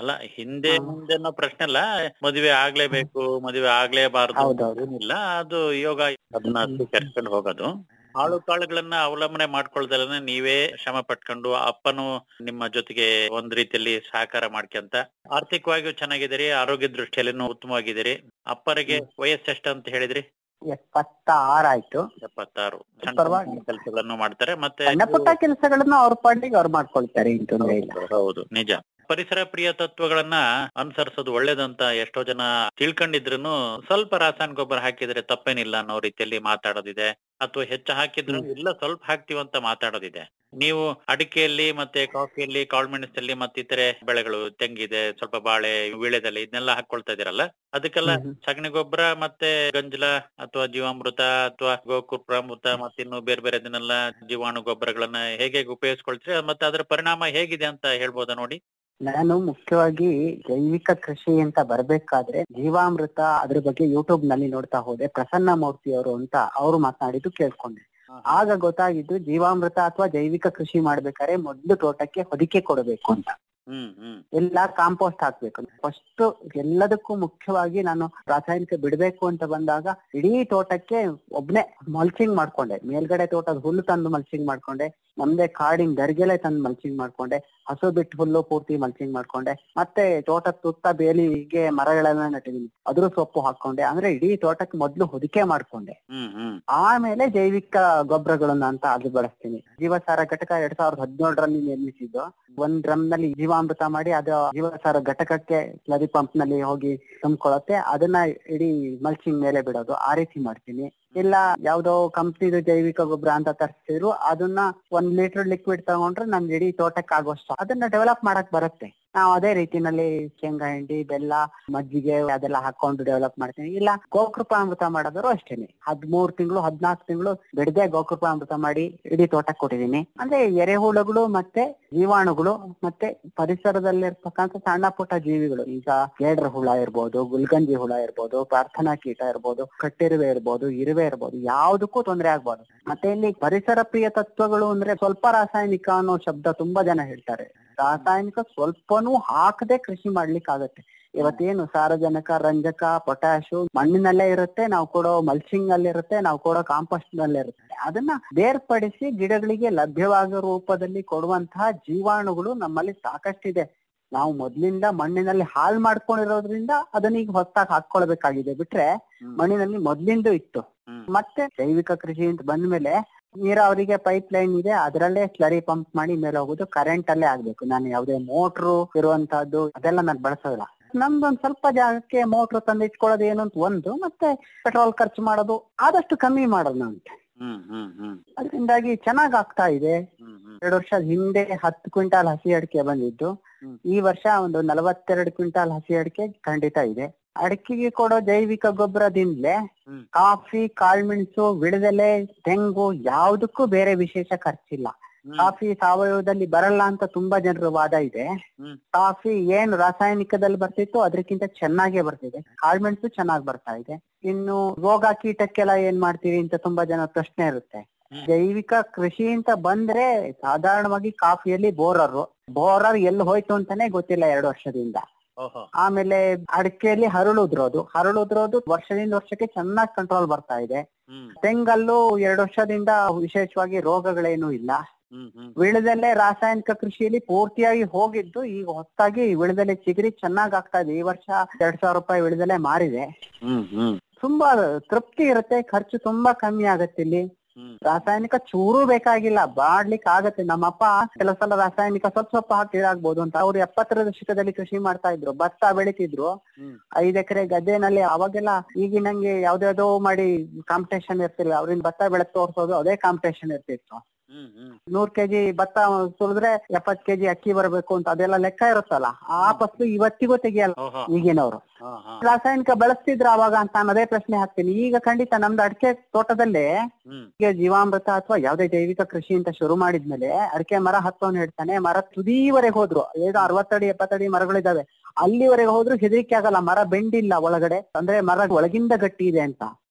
ಅಲ್ಲ ಹಿಂದೆ ಮುಂದೆ ಅನ್ನೋ ಪ್ರಶ್ನೆ ಅಲ್ಲ ಮದುವೆ ಆಗ್ಲೇಬೇಕು ಮದುವೆ ಆಗ್ಲೇಬಾರದು ಹೌದೌದು. ಏನಿಲ್ಲ ಅದು ಯೋಗ ಅದನ್ನ ಸ್ವೀಕರಿಸ್ಕೊಂಡು ಹೋಗೋದು ಆಳು ಕಾಳುಗಳನ್ನ ಅವಲಂಬನೆ ಮಾಡ್ಕೊಳ್ದಲೇ ನೀವೇ ಶ್ರಮ ಪಟ್ಕೊಂಡು ಅಪ್ಪನು ನಿಮ್ಮ ಜೊತೆಗೆ ಒಂದ್ ರೀತಿಯಲ್ಲಿ ಸಹಕಾರ ಮಾಡ್ಕೊಂತ ಆರ್ಥಿಕವಾಗಿಯೂ ಚೆನ್ನಾಗಿದ್ದೀರಿ ಆರೋಗ್ಯ ದೃಷ್ಟಿಯಲ್ಲಿನೂ ಉತ್ತಮವಾಗಿದ್ದೀರಿ ಅಪ್ಪರಿಗೆ ವಯಸ್ಸೆಷ್ಟು ಅಂತ ಹೇಳಿದ್ರಿ ಎಪ್ಪತ್ತ ಆರಾಯ್ತು ಎಪ್ಪತ್ತಾರು ಸಣ್ಣ ಪರವಾಗಿಲ್ಲ. ಸಣ್ಣ ಕೆಲಸಗಳನ್ನು ಮಾಡ್ತಾರೆ ಮತ್ತೆ ಸಣ್ಣ ಪುಟ್ಟ ಕೆಲಸಗಳನ್ನ ಅವ್ರ ಪಾಡಿಗೆ ಅವ್ರು ಮಾಡ್ಕೊಳ್ತಾರೆ ಏನ್ ತೊಂದ್ರೆ ಇಲ್ಲ ಹೌದು, ಹೌದು ನಿಜ ಪರಿಸರ ಪ್ರಿಯ ತತ್ವಗಳನ್ನ ಅನುಸರಿಸೋದು ಒಳ್ಳೇದಂತ ಎಷ್ಟೋ ಜನ ತಿಳ್ಕೊಂಡಿದ್ರು ಸ್ವಲ್ಪ ರಾಸಾಯನಿಕ ಗೊಬ್ಬರ ಹಾಕಿದ್ರೆ ತಪ್ಪೇನಿಲ್ಲ ಅನ್ನೋ ರೀತಿಯಲ್ಲಿ ಮಾತಾಡೋದಿದೆ ಅಥವಾ ಹೆಚ್ಚು ಹಾಕಿದ್ರು ಇಲ್ಲ ಸ್ವಲ್ಪ ಹಾಕ್ತಿವಂತ ಮಾತಾಡೋದಿದೆ ನೀವು ಅಡಿಕೆಯಲ್ಲಿ ಮತ್ತೆ ಕಾಫಿಯಲ್ಲಿ ಕಾಳುಮೆಣಸಲ್ಲಿ ಮತ್ತೆ ಇತರೆ ಬೆಳೆಗಳು ತೆಂಗಿದೆ ಸ್ವಲ್ಪ ಬಾಳೆ ವೀಳ್ಯದೆಲೆ ಇದನ್ನೆಲ್ಲ ಹಾಕೊಳ್ತಾ ಇದೀರಲ್ಲ ಅದಕ್ಕೆಲ್ಲ ಹ್ಮ್ ಹ್ಮ್. ಸಗಣಿ ಗೊಬ್ಬರ ಮತ್ತೆ ಗಂಜಲ ಅಥವಾ ಜೀವಾಮೃತ ಅಥವಾ ಗೋಕೃಪಾಮೃತ ಮತ್ತೆ ಇನ್ನು ಬೇರೆ ಬೇರೆ ಇದನ್ನೆಲ್ಲ ಜೀವಾಣು ಗೊಬ್ಬರಗಳನ್ನ ಹೇಗೆ ಹೇಗೆ ಉಪಯೋಗಿಸ್ಕೊಳ್ತೀರಿ ಮತ್ತೆ ಅದರ ಪರಿಣಾಮ ಹೇಗಿದೆ ಅಂತ ಹೇಳ್ಬೋದಾ ನೋಡಿ ನಾನು ಮುಖ್ಯವಾಗಿ ಜೈವಿಕ ಕೃಷಿ ಅಂತ ಬರ್ಬೇಕಾದ್ರೆ ಜೀವಾಮೃತ ಅದ್ರ ಬಗ್ಗೆ ಯೂಟ್ಯೂಬ್ ನಲ್ಲಿ ನೋಡ್ತಾ ಹೋದೆ ಪ್ರಸನ್ನ ಮೂರ್ತಿ ಅವರು ಅಂತ ಅವರು ಮಾತನಾಡಿದ್ದು ಕೇಳ್ಕೊಂಡೆ ಆಗ ಗೊತ್ತಾಗಿದ್ದು ಜೀವಾಮೃತ ಅಥವಾ ಜೈವಿಕ ಕೃಷಿ ಮಾಡ್ಬೇಕಾದ್ರೆ ಮೊದ್ಲು ತೋಟಕ್ಕೆ ಹೊದಿಕೆ ಕೊಡಬೇಕು ಅಂತ ಹ್ಮ್ ಹ್ಮ್ ಎಲ್ಲ ಕಾಂಪೋಸ್ಟ್ ಹಾಕ್ಬೇಕು ಫಸ್ಟ್ ಎಲ್ಲದಕ್ಕೂ ಮುಖ್ಯವಾಗಿ ನಾನು ರಾಸಾಯನಿಕ ಬಿಡ್ಬೇಕು ಅಂತ ಬಂದಾಗ ಇಡೀ ತೋಟಕ್ಕೆ ಒಬ್ನೇ ಮಲ್ಚಿಂಗ್ ಮಾಡ್ಕೊಂಡೆ ಮೇಲ್ಗಡೆ ತೋಟದ ಹುಲ್ಲು ತಂದು ಮಲ್ಚಿಂಗ್ ಮಾಡ್ಕೊಂಡೆ ನಮ್ದೇ ಕಾಡಿನ ಗರ್ಗೆಲೆ ತಂದು ಮಲ್ಚಿಂಗ್ ಮಾಡ್ಕೊಂಡೆ ಹಸು ಬಿಟ್ಟು ಹುಲ್ಲು ಪೂರ್ತಿ ಮಲ್ಚಿಂಗ್ ಮಾಡ್ಕೊಂಡೆ ಮತ್ತೆ ತೋಟದ ಸುತ್ತ ಬೇಲಿಗೆ ಮರಗಳೆಲ್ಲ ನಟ್ಟಿದೀನಿ ಅದ್ರ ಸೊಪ್ಪು ಹಾಕೊಂಡೆ ಅಂದ್ರೆ ಇಡೀ ತೋಟಕ್ಕೆ ಮೊದ್ಲು ಹೊದಿಕೆ ಮಾಡ್ಕೊಂಡೆ ಹ್ಮ್ ಹ್ಮ್ ಆಮೇಲೆ ಜೈವಿಕ ಗೊಬ್ಬರಗಳನ್ನ ಅಂತ ಅದು ಬಳಸ್ತೀನಿ ಜೀವಸಾರ ಘಟಕ ಎರಡ್ ಸಾವಿರದ ಹದಿನೇಳರಲ್ಲಿ ನಿರ್ಮಿಸಿದ್ದು ಒಂದ್ ಡ್ರಮ್ ನಲ್ಲಿ ಜೀವಾಮೃತ ಮಾಡಿ ಅದು ಜೀವಸಾರ ಘಟಕಕ್ಕೆ ಸ್ಲರಿ ಪಂಪ್ ನಲ್ಲಿ ಹೋಗಿ ತುಂಬಿಕೊಳ್ಳುತ್ತೆ ಅದನ್ನ ಇಡೀ ಮಲ್ಚಿಂಗ್ ಮೇಲೆ ಬಿಡೋದು ಆ ರೀತಿ ಮಾಡ್ತೀನಿ ಇಲ್ಲ ಯಾವ್ದೋ ಕಂಪ್ನಿದು ಜೈವಿಕ ಗೊಬ್ಬರ ಅಂತ ತರಿಸಿದ್ರು ಅದನ್ನ ಒಂದ್ ಲೀಟರ್ ಲಿಕ್ವಿಡ್ ತಗೊಂಡ್ರೆ ನಮ್ಗೆ ಇಡೀ ತೋಟಕ್ಕೆ ಆಗೋಷ್ಟು ಅದನ್ನ ಡೆವಲಪ್ ಮಾಡಕ್ ಬರುತ್ತೆ ನಾವು ಅದೇ ರೀತಿನಲ್ಲಿ ಶೇಂಗಾ ಹಿಂಡಿ ಬೆಲ್ಲ ಮಜ್ಜಿಗೆ ಅದೆಲ್ಲ ಹಾಕೊಂಡು ಡೆವಲಪ್ ಮಾಡ್ತೀನಿ ಇಲ್ಲ ಗೋಕೃಪಾಮೃತ ಮಾಡೋದ್ರು ಅಷ್ಟೇನೆ ಹದ್ಮೂರ್ ತಿಂಗಳು ಹದ್ನಾಲ್ಕು ತಿಂಗಳು ಬಿಡದೆ ಗೋಕೃಪಾಮೃತ ಮಾಡಿ ಇಡೀ ತೋಟಕ್ಕೆ ಕೊಟ್ಟಿದ್ದೀನಿ ಅಂದ್ರೆ ಎರೆಹುಳುಗಳು ಮತ್ತೆ ಜೀವಾಣುಗಳು ಮತ್ತೆ ಪರಿಸರದಲ್ಲಿರ್ತಕ್ಕಂಥ ಸಣ್ಣ ಪುಟ್ಟ ಜೀವಿಗಳು ಈಗ ಗೇಡ್ರ ಹುಳ ಇರ್ಬೋದು ಗುಲ್ಗಂಜಿ ಹುಳ ಇರ್ಬೋದು ಪ್ರಾರ್ಥನಾ ಕೀಟ ಇರ್ಬೋದು ಕಟ್ಟಿರುವೆ ಇರ್ಬೋದು ಇರುವೆ ಇರ್ಬೋದು ಯಾವ್ದಕ್ಕೂ ತೊಂದರೆ ಆಗ್ಬಾರ್ದು ಮತ್ತೆ ಇಲ್ಲಿ ಪರಿಸರ ಪ್ರಿಯ ತತ್ವಗಳು ಅಂದ್ರೆ ಸ್ವಲ್ಪ ರಾಸಾಯನಿಕ ಅನ್ನೋ ಶಬ್ದ ತುಂಬಾ ಜನ ಹೇಳ್ತಾರೆ ರಾಸಾಯನಿಕ ಸ್ವಲ್ಪನೂ ಹಾಕದೆ ಕೃಷಿ ಮಾಡ್ಲಿಕ್ಕೆ ಆಗತ್ತೆ ಇವತ್ತೇನು ಸಾರಜನಕ ರಂಜಕ ಪೊಟ್ಯಾಶು ಮಣ್ಣಿನಲ್ಲೇ ಇರುತ್ತೆ ನಾವು ಕೊಡೋ ಮಲ್ಚಿಂಗ್ ಅಲ್ಲಿ ಇರುತ್ತೆ ನಾವು ಕೊಡೋ ಕಾಂಪೋಸ್ಟ್ ನಲ್ಲಿ ಇರುತ್ತೆ ಅದನ್ನ ಬೇರ್ಪಡಿಸಿ ಗಿಡಗಳಿಗೆ ಲಭ್ಯವಾಗೋ ರೂಪದಲ್ಲಿ ಕೊಡುವಂತಹ ಜೀವಾಣುಗಳು ನಮ್ಮಲ್ಲಿ ಸಾಕಷ್ಟಿದೆ ನಾವು ಮೊದ್ಲಿಂದ ಮಣ್ಣಿನಲ್ಲಿ ಹಾಲ್ ಮಾಡ್ಕೊಂಡಿರೋದ್ರಿಂದ ಅದನ್ನ ಈಗ ಹೊಸದಾಗಿ ಹಾಕೊಳ್ಬೇಕಾಗಿದೆ ಬಿಟ್ರೆ ಮಣ್ಣಿನಲ್ಲಿ ಮೊದ್ಲಿಂದ ಇತ್ತು ಹ್ಮ್. ಮತ್ತೆ ಜೈವಿಕ ಕೃಷಿ ಅಂತ ಬಂದ್ಮೇಲೆ ನೀರಾವರಿಗೆ ಪೈಪ್ ಲೈನ್ ಇದೆ ಅದರಲ್ಲೇ ಸ್ಲರಿ ಪಂಪ್ ಮಾಡಿ ಮೇಲೆ ಹೋಗೋದು ಕರೆಂಟ್ ಅಲ್ಲೇ ಆಗ್ಬೇಕು ನಾನು ಯಾವುದೇ ಮೋಟ್ರು ಇರುವಂತಹದ್ದು ಅದೆಲ್ಲ ನಾನು ಬಳಸೋದಿಲ್ಲ ನಮ್ದೊಂದ್ ಸ್ವಲ್ಪ ಜಾಗಕ್ಕೆ ಮೋಟ್ರು ತಂದು ಇಟ್ಕೊಳ್ಳೋದು ಏನು ಅಂತ ಒಂದು ಮತ್ತೆ ಪೆಟ್ರೋಲ್ ಖರ್ಚು ಮಾಡೋದು ಆದಷ್ಟು ಕಮ್ಮಿ ಮಾಡೋದು ಅಂತ ಹ್ಮ್ ಹ್ಮ್ ಹ್ಮ್ ಅದರಿಂದಾಗಿ ಚೆನ್ನಾಗ್ ಆಗ್ತಾ ಇದೆ ಹ್ಮ್ ಹ್ಮ್ ಎರಡು ವರ್ಷದ ಹಿಂದೆ ಹತ್ತು ಕ್ವಿಂಟಾಲ್ ಹಸಿ ಅಡಿಕೆ ಬಂದಿದ್ದು ಹ್ಮ್. ಈ ವರ್ಷ ಒಂದು ನಲವತ್ತೆರಡು ಕ್ವಿಂಟಾಲ್ ಹಸಿ ಅಡಿಕೆ ಖಂಡಿತ ಇದೆ ಅಡಿಕೆಗೆ ಕೊಡೋ ಜೈವಿಕ ಗೊಬ್ಬರದಿಂದಲೇ ಹ್ಮ್. ಕಾಫಿ ಕಾಳ್ಮೆಣಸು ವಿಳದೆಲೆ ತೆಂಗು ಯಾವ್ದಕ್ಕೂ ಬೇರೆ ವಿಶೇಷ ಖರ್ಚಿಲ್ಲ ಹ್ಮ್. ಕಾಫಿ ಸಾವಯವದಲ್ಲಿ ಬರಲ್ಲ ಅಂತ ತುಂಬಾ ಜನರ ವಾದ ಇದೆ ಹ್ಮ್. ಕಾಫಿ ಏನ್ ರಾಸಾಯನಿಕದಲ್ಲಿ ಬರ್ತಿತ್ತು ಅದಕ್ಕಿಂತ ಚೆನ್ನಾಗೇ ಬರ್ತಿದೆ ಕಾಳ್ಮೆಣಸು ಚೆನ್ನಾಗ್ ಬರ್ತಾ ಇದೆ ಇನ್ನು ರೋಗ ಕೀಟಕ್ಕೆಲ್ಲ ಏನ್ ಮಾಡ್ತೀರಿ ಅಂತ ತುಂಬಾ ಜನ ಪ್ರಶ್ನೆ ಇರುತ್ತೆ ಹ್ಮ್. ಜೈವಿಕ ಕೃಷಿ ಅಂತ ಬಂದ್ರೆ ಸಾಧಾರಣವಾಗಿ ಕಾಫಿಯಲ್ಲಿ ಬೋರರ್ ಬೋರರ್ ಎಲ್ಲಿ ಹೋಯ್ತು ಅಂತಾನೆ ಗೊತ್ತಿಲ್ಲ ಎರಡು ವರ್ಷದಿಂದ ಓಹೋ ಆಮೇಲೆ ಅಡಿಕೆಯಲ್ಲಿ ಹರಳುದ್ರೋದು ಹರಳುದ್ರೋದು ವರ್ಷದಿಂದ ವರ್ಷಕ್ಕೆ ಚೆನ್ನಾಗಿ ಕಂಟ್ರೋಲ್ ಬರ್ತಾ ಇದೆ ಹ್ಮ್ ತೆಂಗಲ್ಲೂ ಎರಡು ವರ್ಷದಿಂದ ವಿಶೇಷವಾಗಿ ರೋಗಗಳೇನು ಇಲ್ಲ ಹ್ಮ್ ಹ್ಮ್ ವಿಳದೆಲೆ ರಾಸಾಯನಿಕ ಕೃಷಿಯಲ್ಲಿ ಪೂರ್ತಿಯಾಗಿ ಹೋಗಿದ್ದು ಈಗ ಹೊಸದಾಗಿ ವಿಳದೆಲೆ ಚಿಗರಿ ಚೆನ್ನಾಗ್ ಆಗ್ತಾ ಇದೆ ಈ ವರ್ಷ ಎರಡ್ ಸಾವಿರ ರೂಪಾಯಿ ವಿಳದೆಲೆ ಮಾರಿದೆ ಹ್ಮ್ ಹ್ಮ್ ತುಂಬಾ ತೃಪ್ತಿ ಇರುತ್ತೆ ಖರ್ಚು ತುಂಬಾ ಕಮ್ಮಿ ಆಗತ್ತೆ ಇಲ್ಲಿ ಹ್ಮ್ ರಾಸಾಯನಿಕ ಚೂರು ಬೇಕಾಗಿಲ್ಲ ಬಾಡ್ಲಿಕ್ಕೆ ಆಗತ್ತೆ ನಮ್ಮಪ್ಪ ಕೆಲವು ಸಲ ರಾಸಾಯನಿಕ ಸ್ವಲ್ಪ ಸ್ವಲ್ಪ ಹಾಕಿ ಇದಾಗ್ಬೋದು ಅಂತ ಅವ್ರು ಎಪ್ಪತ್ತರ ದಶಕದಲ್ಲಿ ಕೃಷಿ ಮಾಡ್ತಾ ಇದ್ರು ಭತ್ತ ಬೆಳಿತಿದ್ರು ಹ್ಮ್. ಐದ್ ಎಕರೆ ಗದ್ದೆನಲ್ಲಿ ಅವಾಗೆಲ್ಲ ಈಗಿನಂಗೆ ಯಾವ್ದ್ಯಾವ್ದೋ ಮಾಡಿ ಕಾಂಪಿಟೇಷನ್ ಇರ್ತಿಲ್ಲ ಅವ್ರಿಂದ ಭತ್ತ ಬೆಳೆದ್ ತೋರ್ಸೋದು ಅದೇ ಕಾಂಪಿಟೇಷನ್ ಇರ್ತಿತ್ತು ಹ್ಮ್ ಹ್ಮ್ ನೂರ್ ಕೆಜಿ ಭತ್ತ ಸುಲಿದ್ರೆ ಎಪ್ಪತ್ ಕೆಜಿ ಅಕ್ಕಿ ಬರಬೇಕು ಅಂತ ಅದೆಲ್ಲ ಲೆಕ್ಕ ಇರುತ್ತಲ್ಲ ಆ ಫಸ್ಲು ಇವತ್ತಿಗೂ ತೆಗಿಯಲ್ಲ ಓಹೋ ಈಗಿನವ್ರು ಹಾ ಹಾ ರಾಸಾಯನಿಕ ಬಳಸ್ತಿದ್ರ ಅವಾಗ ಅಂತ ನಾನು ಅದೇ ಪ್ರಶ್ನೆ ಹಾಕ್ತೀನಿ ಈಗ ಖಂಡಿತ ನಮ್ದು ಅಡಿಕೆ ತೋಟದಲ್ಲೇ ಹ್ಮ್ ಈಗ ಜೀವಾಮೃತ ಅಥವಾ ಯಾವ್ದೇ ಜೈವಿಕ ಕೃಷಿ ಅಂತ ಶುರು ಮಾಡಿದ್ಮೇಲೆ ಅಡಿಕೆ ಮರ ಹತ್ತೋನ್ ಹೇಳ್ತಾನೆ ಮರ ತುದೀವರೆಗೆ ಹೋದ್ರು ಏನು ಅರವತ್ತಡಿ ಎಪ್ಪತ್ತಡಿ ಮರಗಳಿದಾವೆ ಅಲ್ಲಿವರೆಗೆ ಹೋದ್ರು ಹೆದರಿಕೆ ಆಗಲ್ಲ ಮರ ಬೆಂಡಿಲ್ಲ ಒಳಗಡೆ ಅಂದ್ರೆ ಮರ ಒಳಗಿಂದ ಗಟ್ಟಿ ಇದೆ ಅಂತ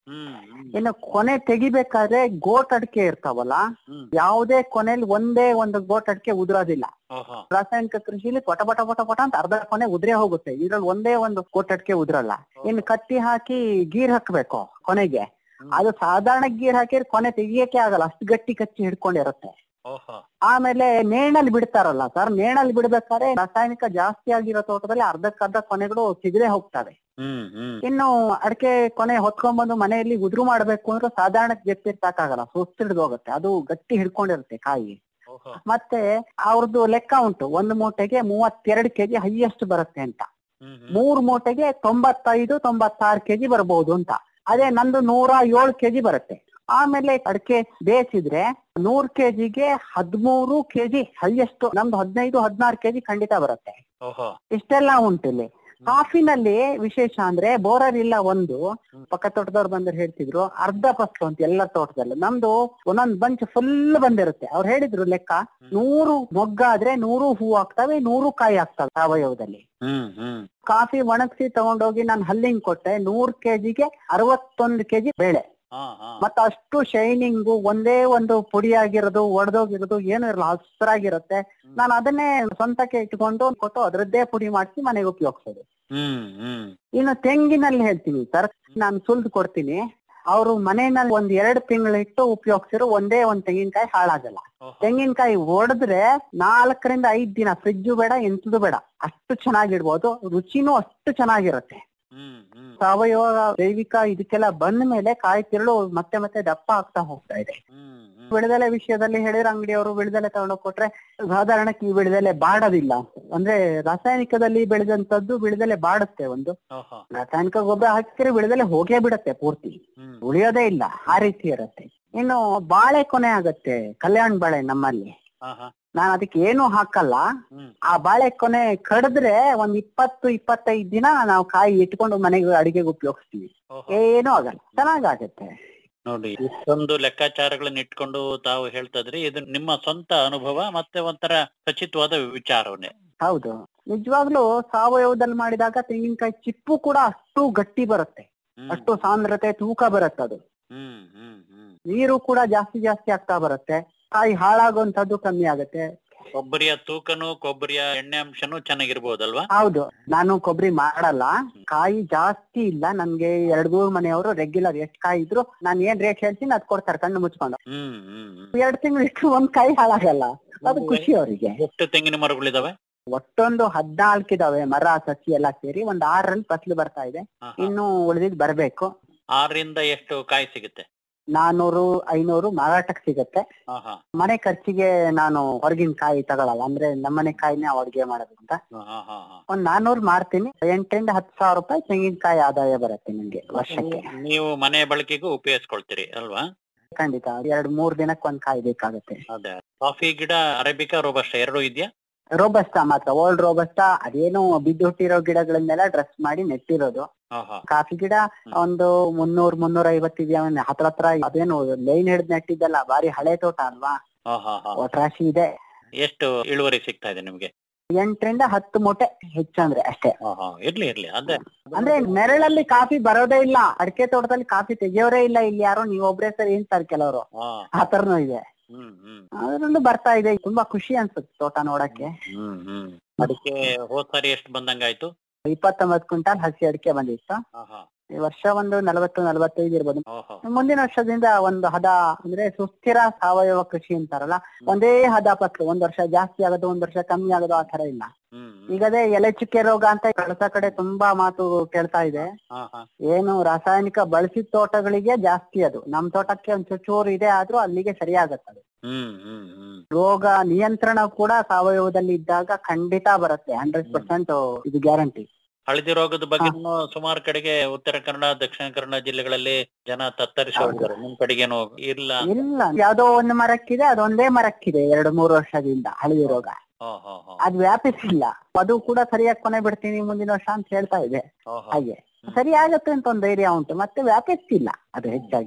ಹ್ಮ್ ಹ್ಮ್ ಇನ್ನು ಕೊನೆ ತೆಗಿಬೇಕಾದ್ರೆ ಗೋಟ್ ಅಡಿಕೆ ಇರ್ತಾವಲ್ಲ ಹ್ಮ್. ಯಾವುದೇ ಕೊನೆಯಲ್ಲಿ ಒಂದೇ ಒಂದು ಗೋಟ್ ಅಡಿಕೆ ಉದುರೋದಿಲ್ಲ ಓಹೋ ರಾಸಾಯನಿಕ ಕೃಷಿಲಿ ಪಟ ಪಟ ಪಟ ಪಟ ಅಂತ ಅರ್ಧ ಕೊನೆ ಉದುರೇ ಹೋಗುತ್ತೆ ಇದ್ರಲ್ಲಿ ಒಂದೇ ಒಂದು ಗೋಟ್ ಅಡಿಕೆ ಉದುರಲ್ಲ ಇನ್ನು ಕತ್ತಿ ಹಾಕಿ ಗೀರ್ ಹಾಕ್ಬೇಕು ಕೊನೆಗೆ ಹ್ಮ್. ಅದು ಸಾಧಾರಣ ಗೀರ್ ಹಾಕಿದ್ರೆ ಕೊನೆ ತೆಗಿಯಕ್ಕೆ ಆಗಲ್ಲ ಅಷ್ಟು ಗಟ್ಟಿ ಕಚ್ಚಿ ಹಿಡ್ಕೊಂಡಿರುತ್ತೆ ಓಹೋ ಆಮೇಲೆ ನೇಣಲ್ಲಿ ಬಿಡ್ತಾರಲ್ಲ ಸರ್ ನೇಣಲ್ಲಿ ಬಿಡ್ಬೇಕಾದ್ರೆ ರಾಸಾಯನಿಕ ಜಾಸ್ತಿ ಆಗಿರೋ ತೋಟದಲ್ಲಿ ಅರ್ಧಕ್ಕರ್ಧ ಕೊನೆಗಳು ಸಿಗದೆ ಹೋಗ್ತವೆ ಹ್ಮ್ ಹ್ಮ್ ಇನ್ನು ಅಡಿಕೆ ಕೊನೆ ಹೊತ್ಕೊಂಡ್ಬಂದು ಮನೆಯಲ್ಲಿ ಉದುರು ಮಾಡ್ಬೇಕು ಅಂದ್ರೆ ಸಾಧಾರಣ ಜಪ್ತಿ ಸಾಕಾಗಲ್ಲ ಸುಸ್ತಿಡ್ದು ಹೋಗುತ್ತೆ ಅದು ಗಟ್ಟಿ ಹಿಡ್ಕೊಂಡಿರುತ್ತೆ ಕಾಯಿ ಓಹೋ ಮತ್ತೆ ಅವ್ರದ್ದು ಲೆಕ್ಕ ಉಂಟು ಒಂದು ಮೂಟೆಗೆ ಮೂವತ್ತೆರಡು ಕೆಜಿ ಹೈಯೆಸ್ಟ್ ಬರುತ್ತೆ ಅಂತ ಹ್ಮ್ ಹ್ಮ್ ಮೂರ್ ಮೂಟೆಗೆ ತೊಂಬತ್ತೈದು ತೊಂಬತ್ತಾರು ಕೆಜಿ ಬರ್ಬಹುದು ಅಂತ ಅದೇ ನಂದು ನೂರ ಏಳು ಕೆಜಿ ಬರುತ್ತೆ ಆಮೇಲೆ ಅಡಿಕೆ ಬೇಯಿಸಿದ್ರೆ ನೂರ್ ಕೆಜಿಗೆ ಹದ್ಮೂರು ಕೆಜಿ ಹೈಯೆಸ್ಟ್ ನಮ್ದು ಹದಿನೈದು ಹದಿನಾರು ಕೆಜಿ ಖಂಡಿತ ಬರುತ್ತೆ ಓಹೋ ಇಷ್ಟೆಲ್ಲ ಉಂಟಿಲ್ಲಿ ಕಾಫಿನಲ್ಲಿ ವಿಶೇಷ ಅಂದ್ರೆ ಬೋರರ್ ಇಲ್ಲ ಒಂದು ಪಕ್ಕ ತೋಟದವ್ರು ಬಂದ್ರೆ ಹೇಳ್ತಿದ್ರು ಅರ್ಧ ಫಸ್ಟ್ ಅಂತ ಎಲ್ಲ ತೋಟದಲ್ಲೂ ನಮ್ದು ಒಂದೊಂದ್ ಬಂಚ್ ಫುಲ್ ಬಂದಿರುತ್ತೆ ಅವ್ರು ಹೇಳಿದ್ರು ಲೆಕ್ಕ ನೂರು ಮೊಗ್ಗಾದ್ರೆ ನೂರು ಹೂ ಆಗ್ತವೆ ನೂರು ಕಾಯಿ ಆಗ್ತವೆ ಸಾವಯವದಲ್ಲಿ ಹ್ಮ್ ಹ್ಮ್ ಕಾಫಿ ಒಣಗಿಸಿ ತಗೊಂಡೋಗಿ ನಾನು ಹಲ್ಲಿಂಗ್ ಕೊಟ್ಟೆ ನೂರ್ ಕೆಜಿಗೆ ಅರವತ್ತೊಂದು ಕೆಜಿ ಬೇಳೆ ಹಾ ಹಾ ಮತ್ತೆ ಅಷ್ಟು ಶೈನಿಂಗು ಒಂದೇ ಒಂದು ಪುಡಿ ಆಗಿರೋದು ಒಡೆದೋಗಿರೋದು ಏನು ಇರಲ್ಲ ಹಸ್ರಾಗಿರುತ್ತೆ ನಾನು ಅದನ್ನೇ ಸ್ವಂತಕ್ಕೆ ಇಟ್ಕೊಂಡು ಕೊಟ್ಟು ಅದರದ್ದೇ ಪುಡಿ ಮಾಡಿಸಿ ಮನೆಗೆ ಉಪಯೋಗಿಸೋದು ಹ್ಮ್ ಹ್ಮ್ ಇನ್ನು ತೆಂಗಿನಲ್ಲಿ ಹೇಳ್ತೀನಿ ಸರ್ ನಾನು ಸುಲ್ದು ಕೊಡ್ತೀನಿ ಅವರು ಮನೆಯಲ್ಲಿ ಒಂದ್ ಎರಡು ತಿಂಗಳು ಇಟ್ಟು ಉಪಯೋಗಿಸಿರೋ ಒಂದೇ ಒಂದ್ ತೆಂಗಿನಕಾಯಿ ಹಾಳಾಗಲ್ಲ ಓಹೋ. ತೆಂಗಿನಕಾಯಿ ಒಡೆದ್ರೆ ನಾಲ್ಕರಿಂದ ಐದ್ ದಿನ ಫ್ರಿಜ್ಜು ಬೇಡ ಎಂತದು ಬೇಡ ಅಷ್ಟು ಚೆನ್ನಾಗಿಡ್ಬೋದು ರುಚಿನೂ ಅಷ್ಟು ಚೆನ್ನಾಗಿರುತ್ತೆ ಹ್ಮ್ ಹ್ಮ್ ಸಾವಯವ ಜೈವಿಕ ಇದಕ್ಕೆಲ್ಲ ಬಂದ ಮೇಲೆ ಕಾಯಿ ತಿರುಳು ಮತ್ತೆ ಮತ್ತೆ ದಪ್ಪ ಆಗ್ತಾ ಹೋಗ್ತಾ ಇದೆ ಹ್ಮ್ ಹ್ಮ್ ವಿಳೆದೆಲೆ ವಿಷಯದಲ್ಲಿ ಹೇಳಿದ್ರೆ ಅಂಗಡಿಯವರು ವಿಳೆದೆಲೆ ತಗೊಂಡೋಗ್ ಕೊಟ್ರೆ ಸಾಧಾರಣಕ್ಕೆ ಈ ವಿಳೆದೆಲೆ ಬಾಡೋದಿಲ್ಲ ಅಂದ್ರೆ ರಾಸಾಯನಿಕದಲ್ಲಿ ಬೆಳೆದಂತದ್ದು ವಿಳೆದೆಲೆ ಬಾಡುತ್ತೆ ಒಂದು ಓಹೋ ರಾಸಾಯನಿಕ ಗೊಬ್ಬರ ಹಾಕಿದ್ರೆ ವಿಳೆದೆಲೆ ಹೋಗೇ ಬಿಡತ್ತೆ ಪೂರ್ತಿ ಹ್ಮ್ ಉಳಿಯೋದೇ ಇಲ್ಲ ಆ ರೀತಿ ಇರುತ್ತೆ ಇನ್ನು ಬಾಳೆ ಕೊನೆ ಆಗತ್ತೆ ಕಲ್ಯಾಣ ಬಾಳೆ ನಮ್ಮಲ್ಲಿ ಹಾ ಹಾ ನಾನು ಅದಕ್ಕೆ ಏನು ಹಾಕಲ್ಲ ಹ್ಮ್ ಆ ಬಾಳೆ ಕೊನೆ ಕಡಿದ್ರೆ ಒಂದ್ ಇಪ್ಪತ್ತು ಇಪ್ಪತ್ತೈದು ದಿನ ನಾವು ಕಾಯಿ ಇಟ್ಕೊಂಡು ಮನೆಗೆ ಅಡಿಗೆಗೆ ಉಪಯೋಗಿಸ್ತೀವಿ ಓಹೋ ಏನೂ ಆಗಲ್ಲ ಚೆನ್ನಾಗಾಗತ್ತೆ ನೋಡಿ ಇಷ್ಟೊಂದು ಲೆಕ್ಕಾಚಾರಗಳನ್ನ ಇಟ್ಕೊಂಡು ತಾವು ಹೇಳ್ತಾ ಇದ್ರಿ ಇದು ನಿಮ್ಮ ಸ್ವಂತ ಅನುಭವ ಮತ್ತೆ ಒಂಥರ ಖಚಿತವಾದ ವಿಚಾರವನ್ನೇ ಹೌದು ನಿಜವಾಗ್ಲೂ ಸಾವಯವದಲ್ಲಿ ಮಾಡಿದಾಗ ತೆಂಗಿನಕಾಯಿ ಚಿಪ್ಪು ಕೂಡ ಅಷ್ಟು ಗಟ್ಟಿ ಬರುತ್ತೆ ಹ್ಮ್ ಅಷ್ಟು ಸಾಂದ್ರತೆ ತೂಕ ಬರುತ್ತೆ ಅದು ಹ್ಮ್ ಹ್ಮ್ ಹ್ಮ್ ನೀರು ಕೂಡ ಜಾಸ್ತಿ ಜಾಸ್ತಿ ಆಗ್ತಾ ಬರುತ್ತೆ ಕಾಯಿ ಹಾಳಾಗುವಂತದ್ದು ಕಮ್ಮಿ ಆಗುತ್ತೆ ಕೊಬ್ಬರಿಯ ತೂಕನು ಕೊಬ್ಬರಿಯ ಎಣ್ಣೆ ಅಂಶನೂ ಚೆನ್ನಾಗಿರ್ಬೋದಲ್ವಾ ಹೌದು ನಾನು ಕೊಬ್ಬರಿ ಮಾಡಲ್ಲ ಕಾಯಿ ಜಾಸ್ತಿ ಇಲ್ಲ ನನ್ಗೆ ಎರಡ್ ಮೂರ್ ಮನೆಯವರು ರೆಗ್ಯುಲರ್ ಎಷ್ಟ್ ಕಾಯಿ ಇದ್ರು ನಾನು ಏನ್ ರೇಟ್ ಹೇಳ್ತೀನಿ ಅದ್ ಕೊಡ್ತಾರೆ ಕಣ್ಣು ಮುಚ್ಕೊಂಡು ಹ್ಮ್ ಹ್ಮ್ ಹ್ಮ್ ಎರಡ್ ತಿಂಗಳು ಇಟ್ಟು ಒಂದ್ ಕಾಯಿ ಹಾಳಾಗಲ್ಲ ಅದು ಖುಷಿ ಅವರಿಗೆ ಎಷ್ಟು ತೆಂಗಿನ ಮರಗಳಿದಾವೆ ಒಟ್ಟೊಂದು ಹದ್ನಾಲ್ಕಿದಾವೆ ಮರ ಸಸಿ ಎಲ್ಲ ಸೇರಿ ಒಂದ್ ಆರರಲ್ಲಿ ಫಸಲು ಬರ್ತಾ ಇದೆ ಹಾ, ಹಾ. ಇನ್ನು ಉಳಿದಿದ್ ಬರ್ಬೇಕು ಆರರಿಂದ ಎಷ್ಟು ಕಾಯಿ ಸಿಗುತ್ತೆ ನಾನೂರು ಐನೂರು ಮಾರಾಟಕ್ಕೆ ಸಿಗತ್ತೆ ಹಾ ಹಾ ಮನೆ ಖರ್ಚಿಗೆ ನಾನು ಹೊರಗಿನ ಕಾಯಿ ತಗೊಳಲ್ಲ ಅಂದ್ರೆ ನಮ್ಮನೆ ಕಾಯಿನೇ ಅಡ್ಗೆ ಮಾಡೋದು ಅಂತ ಹಾ, ಹಾ, ಹಾ, ಹಾ. ಒಂದ್ ನಾನೂರು ಮಾರ್ತೀನಿ ಎಂಟರಿಂದ ಹತ್ತು ಸಾವಿರ ರೂಪಾಯಿ ತೆಂಗಿನಕಾಯಿ ಆದಾಯ ಬರುತ್ತೆ ನಿಮ್ಗೆ ವರ್ಷಕ್ಕೆ ನೀವು ಮನೆ ಬಳಕೆಗೂ ಉಪಯೋಗಿಸ್ಕೊಳ್ತೀರಿ ಅಲ್ವಾ ಖಂಡಿತ ಎರಡ್ ಮೂರ್ ದಿನಕ್ಕೆ ಒಂದ್ ಕಾಯಿ ಬೇಕಾಗುತ್ತೆ ಅದೇ ಕಾಫಿ ಗಿಡ ಅರೇಬಿಕಾ ರೋಬಸ್ಟ ಎರಡು ಇದೆಯಾ ರೋಬಸ್ಟಾ ಮಾತ್ರ ಓಲ್ಡ್ ರೋಬಸ್ಟಾ ಅದೇನು ಬಿದ್ದು ಹುಟ್ಟಿರೋ ಗಿಡಗಳನ್ನೆಲ್ಲ ಡ್ರೆಸ್ ಮಾಡಿ ನೆಟ್ಟಿರೋದು ಹಾ ಹಾ ಕಾಫಿ ಗಿಡ ಒಂದು ಮುನ್ನೂರ್ ಮುನ್ನೂರ ಐವತ್ತು ಇದೆಯಾ ಹತ್ರ ಹತ್ರ ಅದೇನು ಲೈನ್ ಹಿಡಿದ್ ನೆಟ್ಟಿದ್ದಲ್ಲ ಬಾರಿ ಹಳೆ ತೋಟ ಅಲ್ವಾ ಹಾ ಹಾ ಹಾ ಒಟ್ರಾಶಿ ಇದೆ ಎಷ್ಟು ಇಳುವರಿ ಸಿಗ್ತಾ ಇದೆ ನಿಮ್ಗೆ ಎಂಟರಿಂದ ಹತ್ತು ಮೂಟೆ ಹೆಚ್ಚಂದ್ರೆ ಅಷ್ಟೇ ಹಾ ಹಾ ಇರ್ಲಿ ಇರ್ಲಿ ಅದೇ ಅಂದ್ರೆ ನೆರಳಲ್ಲಿ ಕಾಫಿ ಬರೋದೇ ಇಲ್ಲ ಅಡಿಕೆ ತೋಟದಲ್ಲಿ ಕಾಫಿ ತೆಗಿಯೋರೇ ಇಲ್ಲ ಇಲ್ಲಿ ಯಾರೋ ನೀವ್ ಒಬ್ರೇ ಸರಿ ಅಂತಾರೆ ಕೆಲವರು ಹಾ ಆ ತರನು ಇದೆ ಹ್ಮ್ ಹ್ಮ್ ಅದ್ರಲ್ಲೂ ಬರ್ತಾ ಇದೆ ತುಂಬಾ ಖುಷಿ ಅನ್ಸುತ್ತೆ ತೋಟ ನೋಡಕ್ಕೆ ಹ್ಮ್ ಹ್ಮ್ ಅದಕ್ಕೆ ಹೋದ್ ಸಾರಿ ಎಷ್ಟು ಬಂದಂಗಾಯ್ತು ಇಪ್ಪತ್ತೊಂಬತ್ತು ಕ್ವಿಂಟಾಲ್ ಹಸಿ ಅಡಿಕೆ ಬಂದಿತ್ತು ಹಾ ಹಾ ಈ ವರ್ಷ ಒಂದು ನಲವತ್ತು ನಲವತ್ತೈದು ಇರ್ಬೋದು ಓಹೋ ಮುಂದಿನ ವರ್ಷದಿಂದ ಒಂದು ಹದ ಅಂದ್ರೆ ಸುಸ್ಥಿರ ಸಾವಯವ ಕೃಷಿ ಅಂತಾರಲ್ಲ ಒಂದೇ ಹದ ಫಸಲು ಒಂದ್ ವರ್ಷ ಜಾಸ್ತಿ ಆಗೋದು ಒಂದ್ ವರ್ಷ ಕಮ್ಮಿ ಆಗೋದು ಆ ತರ ಇಲ್ಲ ಹ್ಮ್ ಹ್ಮ್. ಈಗ ಅದೇ ಎಲೆ ಚುಕ್ಕೆ ರೋಗ ಅಂತ ಕಳಸ ಕಡೆ ತುಂಬಾ ಮಾತು ಕೇಳ್ತಾ ಇದೆ ಹಾ ಹಾ ಏನು ರಾಸಾಯನಿಕ ಬಳಸಿದ ತೋಟಗಳಿಗೆ ಜಾಸ್ತಿ ಅದು ನಮ್ ತೋಟಕ್ಕೆ ಒಂದ್ ಚೂರು ಇದೆ ಆದ್ರೂ ಅಲ್ಲಿಗೆ ಸರಿಯಾಗತ್ತೆ ಅದು ಹ್ಮ್ ಹ್ಮ್ ಹ್ಮ್ ರೋಗ ನಿಯಂತ್ರಣ ಕೂಡ ಸಾವಯವದಲ್ಲಿ ಇದ್ದಾಗ ಖಂಡಿತ ಬರುತ್ತೆ ಹಂಡ್ರೆಡ್ ಪರ್ಸೆಂಟ್ ಇದು ಗ್ಯಾರಂಟಿ ಹಳದಿ ರೋಗದ ಬಗ್ಗೆ ಸುಮಾರು ಕಡೆಗೆ ಉತ್ತರ ಕನ್ನಡ ದಕ್ಷಿಣ ಕನ್ನಡ ಜಿಲ್ಲೆಗಳಲ್ಲಿ ಜನ ತತ್ತರಿಸಿ ಹೋಗಿದ್ದಾರೆ ನಿಮ್ ಕಡೆಗೇನು ಇಲ್ಲ ಇಲ್ಲ ಯಾವ್ದೋ ಒಂದು ಮರಕ್ಕಿದೆ ಅದೊಂದೇ ಮರಕ್ಕಿದೆ ಎರಡು ಮೂರು ವರ್ಷದಿಂದ ಹಳದಿ ರೋಗ ಹೋ ಹೋ ಹೋ ಅದು ವ್ಯಾಪಿಸಿಲ್ಲ ಅದು ಕೂಡ ಸರಿಯಾಗಿ ಕೊನೆ ಬಿಡ್ತೀನಿ ಮುಂದಿನ ವರ್ಷ ಅಂತ ಹೇಳ್ತಾ ಇದೆ ಹೋ ಹೋ. ಹಾಗೆ ಸರಿ ಆಗತ್ತೆ ಅಂತ ಒಂದು ಧೈರ್ಯ ಉಂಟು ಮತ್ತೆ ವ್ಯಾಪಿಸ್ತಿಲ್ಲ ಅದು ಹೆಚ್ಚಾಗಿ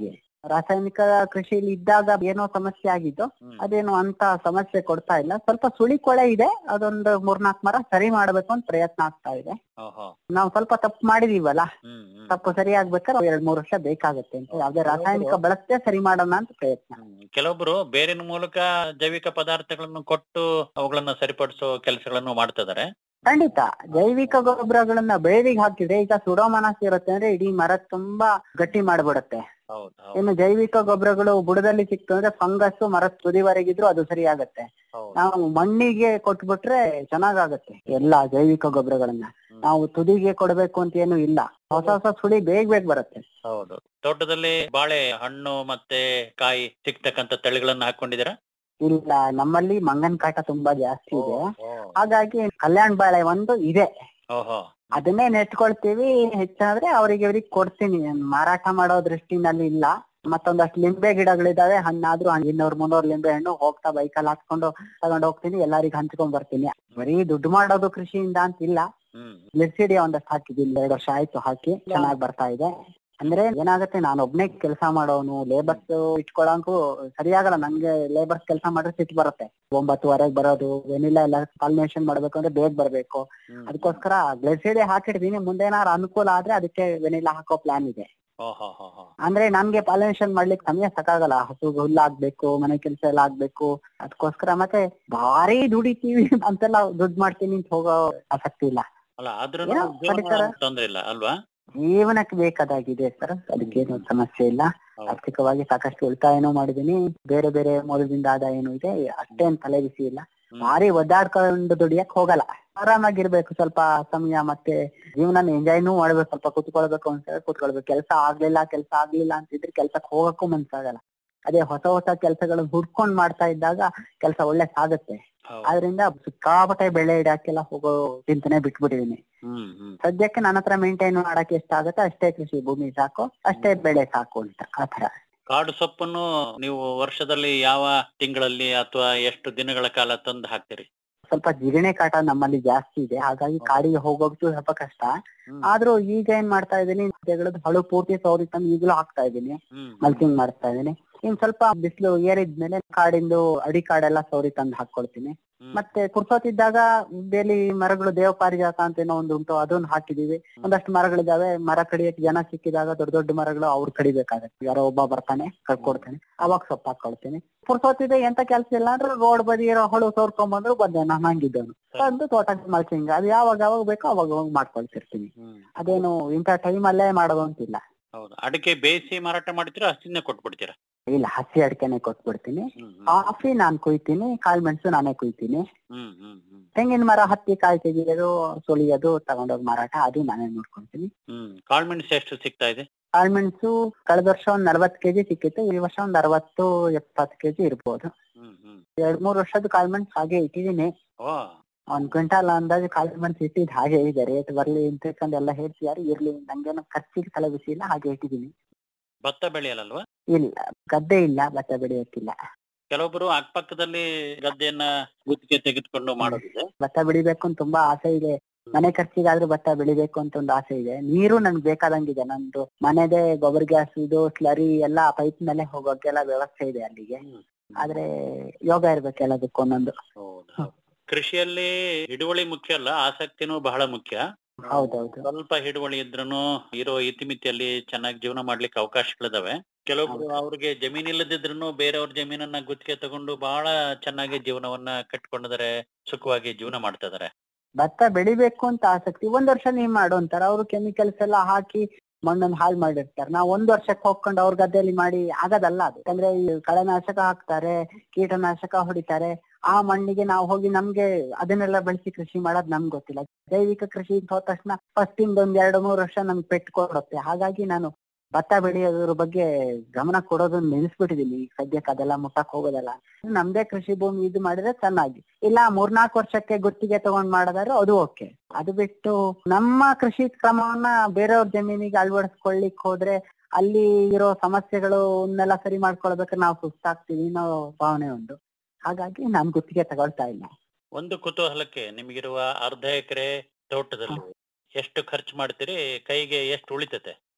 ರಾಸಾಯನಿಕ ಕೃಷಿಲಿ ಇದ್ದಾಗ ಏನೋ ಸಮಸ್ಯೆ ಆಗಿದ್ದು ಹ್ಮ್. ಅದೇನು ಅಂತ ಸಮಸ್ಯೆ ಕೊಡ್ತಾ ಇಲ್ಲ ಸ್ವಲ್ಪ ಸುಳಿ ಕೊಳೆ ಇದೆ ಅದೊಂದು ಮೂರ್ನಾಲ್ಕು ಮರ ಸರಿ ಮಾಡ್ಬೇಕು ಅಂತ ಪ್ರಯತ್ನ ಆಗ್ತಾ ಇದೆ ಓಹೋ ನಾವು ಸ್ವಲ್ಪ ತಪ್ಪು ಮಾಡಿದೀವಲ್ಲ ಹ್ಮ್ ಹ್ಮ್ ತಪ್ಪು ಸರಿ ಆಗ್ಬೇಕಾದ್ರೆ ಎರಡ್ ಮೂರ್ ವರ್ಷ ಬೇಕಾಗತ್ತೆ ಅಂತ ಯಾವ್ದೇ ರಾಸಾಯನಿಕ ಬಳಸದೆ ಸರಿ ಮಾಡೋಣ ಅಂತ ಪ್ರಯತ್ನ ಹ್ಮ್. ಕೆಲವೊಬ್ರು ಬೇರಿನ ಮೂಲಕ ಜೈವಿಕ ಪದಾರ್ಥಗಳನ್ನು ಕೊಟ್ಟು ಅವುಗಳನ್ನ ಸರಿಪಡಿಸೋ ಕೆಲಸಗಳನ್ನು ಮಾಡ್ತಿದ್ದಾರೆ ಖಂಡಿತ ಜೈವಿಕ ಗೊಬ್ಬರಗಳನ್ನ ಬೆಳೆದಿಗೆ ಹಾಕಿದ್ರೆ ಈಗ ಸುಡೋಮನಸ್ ಇರುತ್ತೆ ಅಂದ್ರೆ ಇಡೀ ಮರ ತುಂಬಾ ಗಟ್ಟಿ ಮಾಡ್ಬಿಡುತ್ತೆ ಹೌದು ಹೌದು ಇನ್ನು ಜೈವಿಕ ಗೊಬ್ಬರಗಳು ಬುಡದಲ್ಲಿ ಸಿಕ್ತು ಅಂದ್ರೆ ಫಂಗಸ್ ಮರದ ತುದಿವರೆಗಿದ್ರು ಅದು ಸರಿ ಆಗತ್ತೆ ಹೌದು ನಾವು ಮಣ್ಣಿಗೆ ಕೊಟ್ಬಿಟ್ರೆ ಚೆನ್ನಾಗಾಗತ್ತೆ ಎಲ್ಲಾ ಜೈವಿಕ ಗೊಬ್ಬರಗಳನ್ನ ನಾವು ತುದಿಗೆ ಕೊಡ್ಬೇಕು ಅಂತ ಏನು ಇಲ್ಲ ಹೊಸ ಹೊಸ ಸುಳಿ ಬೇಗ ಬೇಗ ಬರುತ್ತೆ ಹೌದು ತೋಟದಲ್ಲಿ ಬಾಳೆ ಹಣ್ಣು ಮತ್ತೆ ಕಾಯಿ ಸಿಗ್ತಕ್ಕಂತ ತಳಿಗಳನ್ನ ಹಾಕೊಂಡಿದ್ದೀರಾ ಇಲ್ಲ ನಮ್ಮಲ್ಲಿ ಮಂಗನ್ ಕಾಟ ತುಂಬಾ ಜಾಸ್ತಿ ಇದೆ ಹಾಗಾಗಿ ಕಲ್ಯಾಣ ಬಾಳೆ ಒಂದು ಇದೆ ಓಹೋ ಅದನ್ನೇ ನೆಟ್ಕೊಳ್ತೀವಿ ಹೆಚ್ಚಾದ್ರೆ ಅವ್ರಿಗೆ ಇವ್ರಿಗೆ ಕೊಡ್ತೀನಿ ಮಾರಾಟ ಮಾಡೋ ದೃಷ್ಟಿನಲ್ಲಿ ಇಲ್ಲ ಮತ್ತೊಂದಷ್ಟು ಲಿಂಬೆ ಗಿಡಗಳಿದಾವೆ ಹಣ್ಣಾದ್ರೂ ಇನ್ನೂರ್ ಮುನ್ನೂರ್ ಲಿಂಬೆ ಹಣ್ಣು ಹೋಗ್ತಾ ಬೈಕಲ್ಲಿ ಹಾಕ್ಕೊಂಡು ತಗೊಂಡ್ ಹೋಗ್ತೀನಿ ಎಲ್ಲರಿಗೂ ಹಂಚ್ಕೊಂಡ್ ಬರ್ತೀನಿ ಬರೀ ದುಡ್ಡು ಮಾಡೋದು ಕೃಷಿಯಿಂದ ಅಂತ ಇಲ್ಲ ಹ್ಮ್ ಲಿರ್ಸಿಡಿ ಒಂದಷ್ಟು ಹಾಕಿದ್ದೀನಿ ಎರಡು ವರ್ಷ ಆಯ್ತು ಹಾಕಿ ಚೆನ್ನಾಗಿ ಬರ್ತಾ ಇದೆ ಅಂದ್ರೆ ಏನಾಗುತ್ತೆ ನಾನು ಒಬ್ನೇ ಕೆಲಸ ಮಾಡೋನು ಲೇಬರ್ಸ್ ಇಟ್ಕೊಳಂಕು ಸರಿಯಾಗಲ್ಲ ನಂಗೆ ಲೇಬರ್ಸ್ ಕೆಲಸ ಮಾಡಿದ್ರೆ ಸಿಟ್ಟು ಬರುತ್ತೆ ಒಂಬತ್ತುವರೆಗೆ ಬರೋದು ವೆನಿಲಾ ಎಲ್ಲ ಪಾಲಿನೇಷನ್ ಮಾಡ್ಬೇಕು ಅಂದ್ರೆ ಬೇಗ ಬರ್ಬೇಕು ಹ್ಮ್. ಅದಕ್ಕೋಸ್ಕರ ಗ್ಲೆಸಿಡಿ ಹಾಕಿಡ್ತೀನಿ ಮುಂದೆ ಏನಾದ್ರು ಅನುಕೂಲ ಆದ್ರೆ ಅದಕ್ಕೆ ವೆನಿಲಾ ಹಾಕೋ ಪ್ಲಾನ್ ಇದೆ ಓಹೋ ಹೋ ಹೋ ಅಂದ್ರೆ ನನ್ಗೆ ಪಾಲಿನೇಷನ್ ಮಾಡ್ಲಿಕ್ಕೆ ಸಮಯ ಸಾಕಾಗಲ್ಲ ಹಸು ಹುಲ್ಲು ಆಗ್ಬೇಕು ಮನೆ ಕೆಲಸ ಎಲ್ಲ ಆಗ್ಬೇಕು ಅದಕ್ಕೋಸ್ಕರ ಮತ್ತೆ ಭಾರಿ ದುಡಿತೀವಿ ಅಂತೆಲ್ಲ ದುಡ್ಡು ಮಾಡ್ತೀನಿ ಅಂತ ಹೋಗೋ ಆಸಕ್ತಿ ಇಲ್ಲ ಅಲ್ಲ ಆದ್ರೂ ಏನೋ ಪರಿಸರ- ತೊಂದ್ರೆ ಇಲ್ಲ ಅಲ್ವಾ ಜೀವನಕ್ಕೆ ಬೇಕಾದಾಗಿದೆ ಸರ್ ಅದಕ್ಕೇನು ಸಮಸ್ಯೆ ಇಲ್ಲ ಹೌದು. ಆರ್ಥಿಕವಾಗಿ ಸಾಕಷ್ಟು ಉಳಿತಾಯನೂ ಮಾಡಿದೀನಿ ಬೇರೆ ಬೇರೆ ಮೂಲದಿಂದ ಆದಾಯನೂ ಇದೆ ಅಷ್ಟೇನ್ ತಲೆ ಬಿಸಿ ಇಲ್ಲ ಹ್ಮ್. ಭಾರಿ ಒದ್ದಾಡ್ಕೊಂಡು ದುಡಿಯಕ್ ಹೋಗಲ್ಲ ಆರಾಮಾಗಿರ್ಬೇಕು ಸ್ವಲ್ಪ ಸಮಯ ಮತ್ತೆ ಜೀವನ ಎಂಜಾಯ್ನೂ ಮಾಡ್ಬೇಕು ಸ್ವಲ್ಪ ಕುತ್ಕೊಳ್ಬೇಕು ಅನ್ಸಿದ್ರೆ ಕುತ್ಕೊಳ್ಬೇಕು ಕೆಲಸ ಆಗ್ಲಿಲ್ಲ ಕೆಲಸ ಆಗ್ಲಿಲ್ಲ ಅಂತಿದ್ರೆ ಕೆಲ್ಸಕ್ಕೆ ಹೋಗಕ್ಕೂ ಮನ್ಸಾಗಲ್ಲ ಅದೇ ಹೊಸ ಹೊಸ ಕೆಲಸಗಳನ್ನ ಹುಡ್ಕೊಂಡ್ ಮಾಡ್ತಾ ಇದ್ದಾಗ ಕೆಲಸ ಒಳ್ಳೆ ಸಾಗುತ್ತೆ ಹೌದು. ಆದ್ರಿಂದ ಸಿಕ್ಕಾಪಟ್ಟೆ ಬೆಳೆ ಇಡಕ್ಕೆಲ್ಲ ಹೋಗೋ ಚಿಂತನೆ ಬಿಟ್ಬಿಟ್ಟಿದೀನಿ ಹ್ಮ್ ಹ್ಮ್ ಸದ್ಯಕ್ಕೆ ನನ್ನ ಹತ್ರ ಮೇಂಟೈನ್ ಮಾಡಕ್ಕೆ ಎಷ್ಟಾಗುತ್ತೆ ಅಷ್ಟೇ ಕೃಷಿ ಭೂಮಿ ಸಾಕು ಅಷ್ಟೇ ಬೆಳೆ ಸಾಕು ಅಂತ ಆತರ ಕಾಡು ಸೊಪ್ಪನ್ನು ನೀವು ವರ್ಷದಲ್ಲಿ ಯಾವ ತಿಂಗಳಲ್ಲಿ ಅಥವಾ ಎಷ್ಟು ದಿನಗಳ ಕಾಲ ತಂದು ಹಾಕ್ತೀರಿ ಸ್ವಲ್ಪ ಜಿಗಣೆ ಕಾಟ ನಮ್ಮಲ್ಲಿ ಜಾಸ್ತಿ ಇದೆ ಹಾಗಾಗಿ ಕಾಡಿಗೆ ಹೋಗೋದು ಸ್ವಲ್ಪ ಕಷ್ಟ ಹ್ಮ್. ಆದ್ರೂ ಈಗ ಏನ್ ಮಾಡ್ತಾ ಇದೀನಿ ಸದ್ಯಗಳದ್ದು ಹಳು ಪೂರ್ತಿ ಸೌರಿ ತಂದು ಈಗಲೂ ಹಾಕ್ತಾ ಇದೀನಿ ಹ್ಮ್ ಮಲ್ಚಿಂಗ್ ಮಾಡ್ತಾ ಇದೀನಿ ಇನ್ ಸ್ವಲ್ಪ ಬಿಸಿಲು ಏರಿದ್ಮೇಲೆ ಕಾಡಿಂದು ಅಡಿ ಕಾಡೆಲ್ಲ ಸೌರಿ ತಂದು ಹಾಕೊಳ್ತೀನಿ ಹ್ಮ್. ಮತ್ತೆ ಕುರ್ಸೋತಿದ್ದಾಗ ಬೇಲಿ ಮರಗಳು ದೇವ ಪಾರಿಜಾತ ಅಂತ ಏನೋ ಒಂದು ಉಂಟು ಅದನ್ನ ಹಾಕಿದೀವಿ ಒಂದಷ್ಟು ಮರಗಳಿದಾವೆ ಮರ ಕಡಿಯಕ್ಕೆ ಜನ ಸಿಕ್ಕಿದಾಗ ದೊಡ್ಡ ದೊಡ್ಡ ಮರಗಳು ಅವ್ರು ಕಡಿಬೇಕಾಗತ್ತೆ ಯಾರೋ ಒಬ್ಬ ಬರ್ತಾನೆ ಕಳ್ಕೊಡ್ತಾನೆ ಅವಾಗ ಸೊಪ್ಪು ಹಾಕೊಳ್ತೀನಿ ಪುರ್ಸೋತಿದೆ ಎಂತ ಕೆಲ್ಸ ಇಲ್ಲ ಅಂದ್ರೆ ರೋಡ್ ಬದಿ ಇರೋ ಹೊಳು ಸೋರ್ಕೊಂಬಂದ್ರು ಬಂದೆ ನಾನು ಹಂಗಿದ್ದವನು ಬಂದು ತೋಟಕ್ಕೆ ಮಲ್ಚಿಂಗ್ ಅದು ಯಾವಾಗ ಯಾವಾಗ ಬೇಕೋ ಅವಾಗ ಅವಾಗ ಮಾಡ್ಕೊಳ್ತಿರ್ತೀನಿ ಹ್ಮ್. ಅದೇನು ಇಂಥ ಟೈಮ್ ಅಲ್ಲೇ ಮಾಡೋದು ಅಂತಿಲ್ಲ ಹೌದು ಅಡಿಕೆ ಬೇಯಿಸಿ ಮಾರಾಟ ಮಾಡ್ತೀರಾ ಹಸಿನ ಕೊಟ್ಬಿಡ್ತೀರಾ ಇಲ್ಲ ಹಸಿ ಅಡಿಕೆನೆ ಕೊಟ್ಬಿಡ್ತೀನಿ ಹ್ಮ್ ಹ್ಮ್. ಕಾಫಿ ನಾನ್ ಕುಯ್ತೀನಿ ಕಾಳು ಮೆಣಸು ನಾನೇ ಕುಯ್ತೀನಿ ಹ್ಮ್ ಹ್ಮ್ ಹ್ಮ್ ತೆಂಗಿನ ಮರ ಹತ್ತಿ ಕಾಯಿ ತೆಗಿಯೋದು ಸುಲಿಯೋದು ತಗೊಂಡೋಗಿ ಮಾರಾಟ ಅದು ನಾನೇ ನೋಡ್ಕೊಂತೀನಿ ಹ್ಮ್ ಕಾಳ್ಮೆಣಸು ಎಷ್ಟು ಸಿಗ್ತಾ ಇದೆ ಕಾಳ್ಮೆಣಸು ಕಳೆದ ವರ್ಷ ಒಂದ್ ನಲ್ವತ್ ಕೆಜಿ ಸಿಕ್ಕಿತ್ತು ಈ ವರ್ಷ ಒಂದ್ ಅರವತ್ತು ಎಪ್ಪತ್ತು ಕೆಜಿ ಇರ್ಬೋದು ಹ್ಮ್ ಹ್ಮ್ ಎರಡ್ ಮೂರ್ ವರ್ಷದ ಕಾಳ್ಮೆಣಸು ಹಾಗೆ ಇಟ್ಟಿದೀನಿ ಓ ಒಂದ್ ಕ್ವಿಂಟಾಲ್ ಅಂದಾಜು ಕಾಳ್ಮೆಣಸು ಇಟ್ಟಿದ್ ಹಾಗೆ ಇದೆ ರೇಟ್ ಬರ್ಲಿ ಇಂತಿಕ್ಕಂಡ್ ಎಲ್ಲ ಹೇಳ್ತಿದಾರೆ ಇರ್ಲಿ ನಂಗೇನು ಖರ್ಚಿಗೆ ತಲೆ ಬಿಸಿ ಇಲ್ಲ ಹಾಗೆ ಇಟ್ಟಿದೀನಿ ಭತ್ತ ಬೆಳೆಯಲ್ಲಲ್ವಾ ಇಲ್ಲ ಗದ್ದೆ ಇಲ್ಲ ಭತ್ತ ಬೆಳೆಯಕ್ಕಿಲ್ಲ ಕೆಲವೊಬ್ಬರು ಅಕ್ಕಪಕ್ಕದಲ್ಲಿ ಗದ್ದೆಯನ್ನ ಗುತ್ತಿಗೆ ತೆಗೆದುಕೊಂಡು ಮಾಡೋದಿದೆ ಭತ್ತ ಬೆಳಿಬೇಕು ಅಂತ ತುಂಬಾ ಆಸೆ ಇದೆ ಮನೆ ಖರ್ಚಿಗಾದ್ರೂ ಭತ್ತ ಬೆಳಿಬೇಕು ಅಂತ ಒಂದು ಆಸೆ ಇದೆ ನೀರು ನನ್ಗೆ ಬೇಕಾದಂಗಿದೆ ನಂದು ಮನೆದೇ ಗೊಬ್ಬರ ಗ್ಯಾಸ್ ಇದು ಸ್ಲರಿ ಎಲ್ಲ ಪೈಪ್ ಮೇಲೆ ಹೋಗೋಕೆಲ್ಲ ವ್ಯವಸ್ಥೆ ಇದೆ ಅಲ್ಲಿಗೆ ಆದ್ರೆ ಯೋಗ ಇರ್ಬೇಕು ಎಲ್ಲದಕ್ಕೂ ಒಂದೊಂದು ಹೌದು ಹೌದು. ಕೃಷಿಯಲ್ಲಿ ಹಿಡುವಳಿ ಮುಖ್ಯ ಅಲ್ಲ ಆಸಕ್ತಿನೂ ಬಹಳ ಮುಖ್ಯ ಹೌದೌದು ಸ್ವಲ್ಪ ಹಿಡುವಳಿ ಇದ್ರೂ ಇರೋ ಇತಿಮಿತಿಯಲ್ಲಿ ಚೆನ್ನಾಗಿ ಜೀವನ ಮಾಡ್ಲಿಕ್ಕೆ ಅವಕಾಶಗಳಿದಾವೆ ಕೆಲವೊಬ್ರು ಅವ್ರಿಗೆ ಜಮೀನ್ ಇಲ್ಲದಿದ್ರು ಬೇರೆಯವ್ರ ಜಮೀನನ್ನ ಗುತ್ತಿಗೆ ತಗೊಂಡು ಬಹಳ ಚೆನ್ನಾಗಿ ಜೀವನವನ್ನ ಕಟ್ಕೊಂಡಿದ್ದಾರೆ ಸುಖವಾಗಿ ಜೀವನ ಮಾಡ್ತಾ ಇದಾರೆ ಭತ್ತ ಬೆಳಿಬೇಕು ಅಂತ ಆಸಕ್ತಿ ಒಂದ್ ವರ್ಷ ನೀವ್ ಮಾಡು ಅಂತಾರ ಅವ್ರು ಕೆಮಿಕಲ್ಸ್ ಎಲ್ಲ ಹಾಕಿ ಮಣ್ಣನ್ನು ಹಾಳು ಮಾಡಿರ್ತಾರೆ ನಾವು ಒಂದ್ ವರ್ಷಕ್ಕೆ ಹೋಗ್ಕೊಂಡು ಅವ್ರ ಗದ್ದೆಯಲ್ಲಿ ಮಾಡಿ ಆಗೋದಲ್ಲ ಅದು ಯಾಕಂದ್ರೆ ಈ ಕಳೆನಾಶಕ ಹಾಕ್ತಾರೆ ಕೀಟನಾಶಕ ಹೊಡಿತಾರೆ ಆ ಮಣ್ಣಿಗೆ ನಾವು ಹೋಗಿ ನಮ್ಗೆ ಅದನ್ನೆಲ್ಲ ಬೆಳೆಸಿ ಕೃಷಿ ಮಾಡೋದ್ ನಮ್ಗೆ ಗೊತ್ತಿಲ್ಲ ಜೈವಿಕ ಕೃಷಿ ಅಂತ ಹೋದ ತಕ್ಷಣ ಫಸ್ಟ್ ಇಂದ ಒಂದ್ ಎರಡು ಮೂರು ವರ್ಷ ನಮ್ಗೆ ಪೆಟ್ಟು ಕೊಡುತ್ತೆ ಹಾಗಾಗಿ ನಾನು ಭತ್ತ ಬೆಳೆಯೋದ್ರ ಬಗ್ಗೆ ಗಮನ ಕೊಡೋದನ್ನ ನಿಲ್ಲಿಸ್ಬಿಟ್ಟಿದೀನಿ ಈಗ ಸದ್ಯಕ್ಕೆ ಅದೆಲ್ಲ ಮುಟ್ಟಕ್ ಹೋಗೋದಲ್ಲ ನಮ್ದೇ ಕೃಷಿ ಭೂಮಿ ಇದು ಮಾಡಿದ್ರೆ ಚೆನ್ನಾಗಿ ಇಲ್ಲ ಮೂರ್ನಾಲ್ಕು ವರ್ಷಕ್ಕೆ ಗುತ್ತಿಗೆ ತಗೊಂಡ್ ಮಾಡೋದಾದ್ರೆ ಅದು ಓಕೆ ಅದು ಬಿಟ್ಟು ನಮ್ಮ ಕೃಷಿ ಕ್ರಮವನ್ನ ಬೇರೆಯವ್ರ ಜಮೀನಿಗೆ ಅಳವಡಿಸ್ಕೊಳ್ಳಿಕ್ ಹೋದ್ರೆ ಅಲ್ಲಿ ಇರೋ ಸಮಸ್ಯೆಗಳನ್ನೆಲ್ಲ ಸರಿ ಮಾಡ್ಕೊಳ್ಬೇಕಾದ್ರೆ ನಾವು ಸುಸ್ತಾಗ್ತೀವಿ ಅನ್ನೋ ಭಾವನೆ ಉಂಟು ಹಾಗಾಗಿ ನಾನ್ ಗುತ್ತಿಗೆ ತಗೊಳ್ತಾ ಇಲ್ಲ ಒಂದು ಕುತೂಹಲಕ್ಕೆ ನಿಮಗಿರುವ ಅರ್ಧ ಎಕರೆ ತೋಟದಲ್ಲಿ ಎಷ್ಟು ಖರ್ಚು ಮಾಡ್ತೀರಿ ಕೈಗೆ ಎಷ್ಟು ಉಳಿತತೆ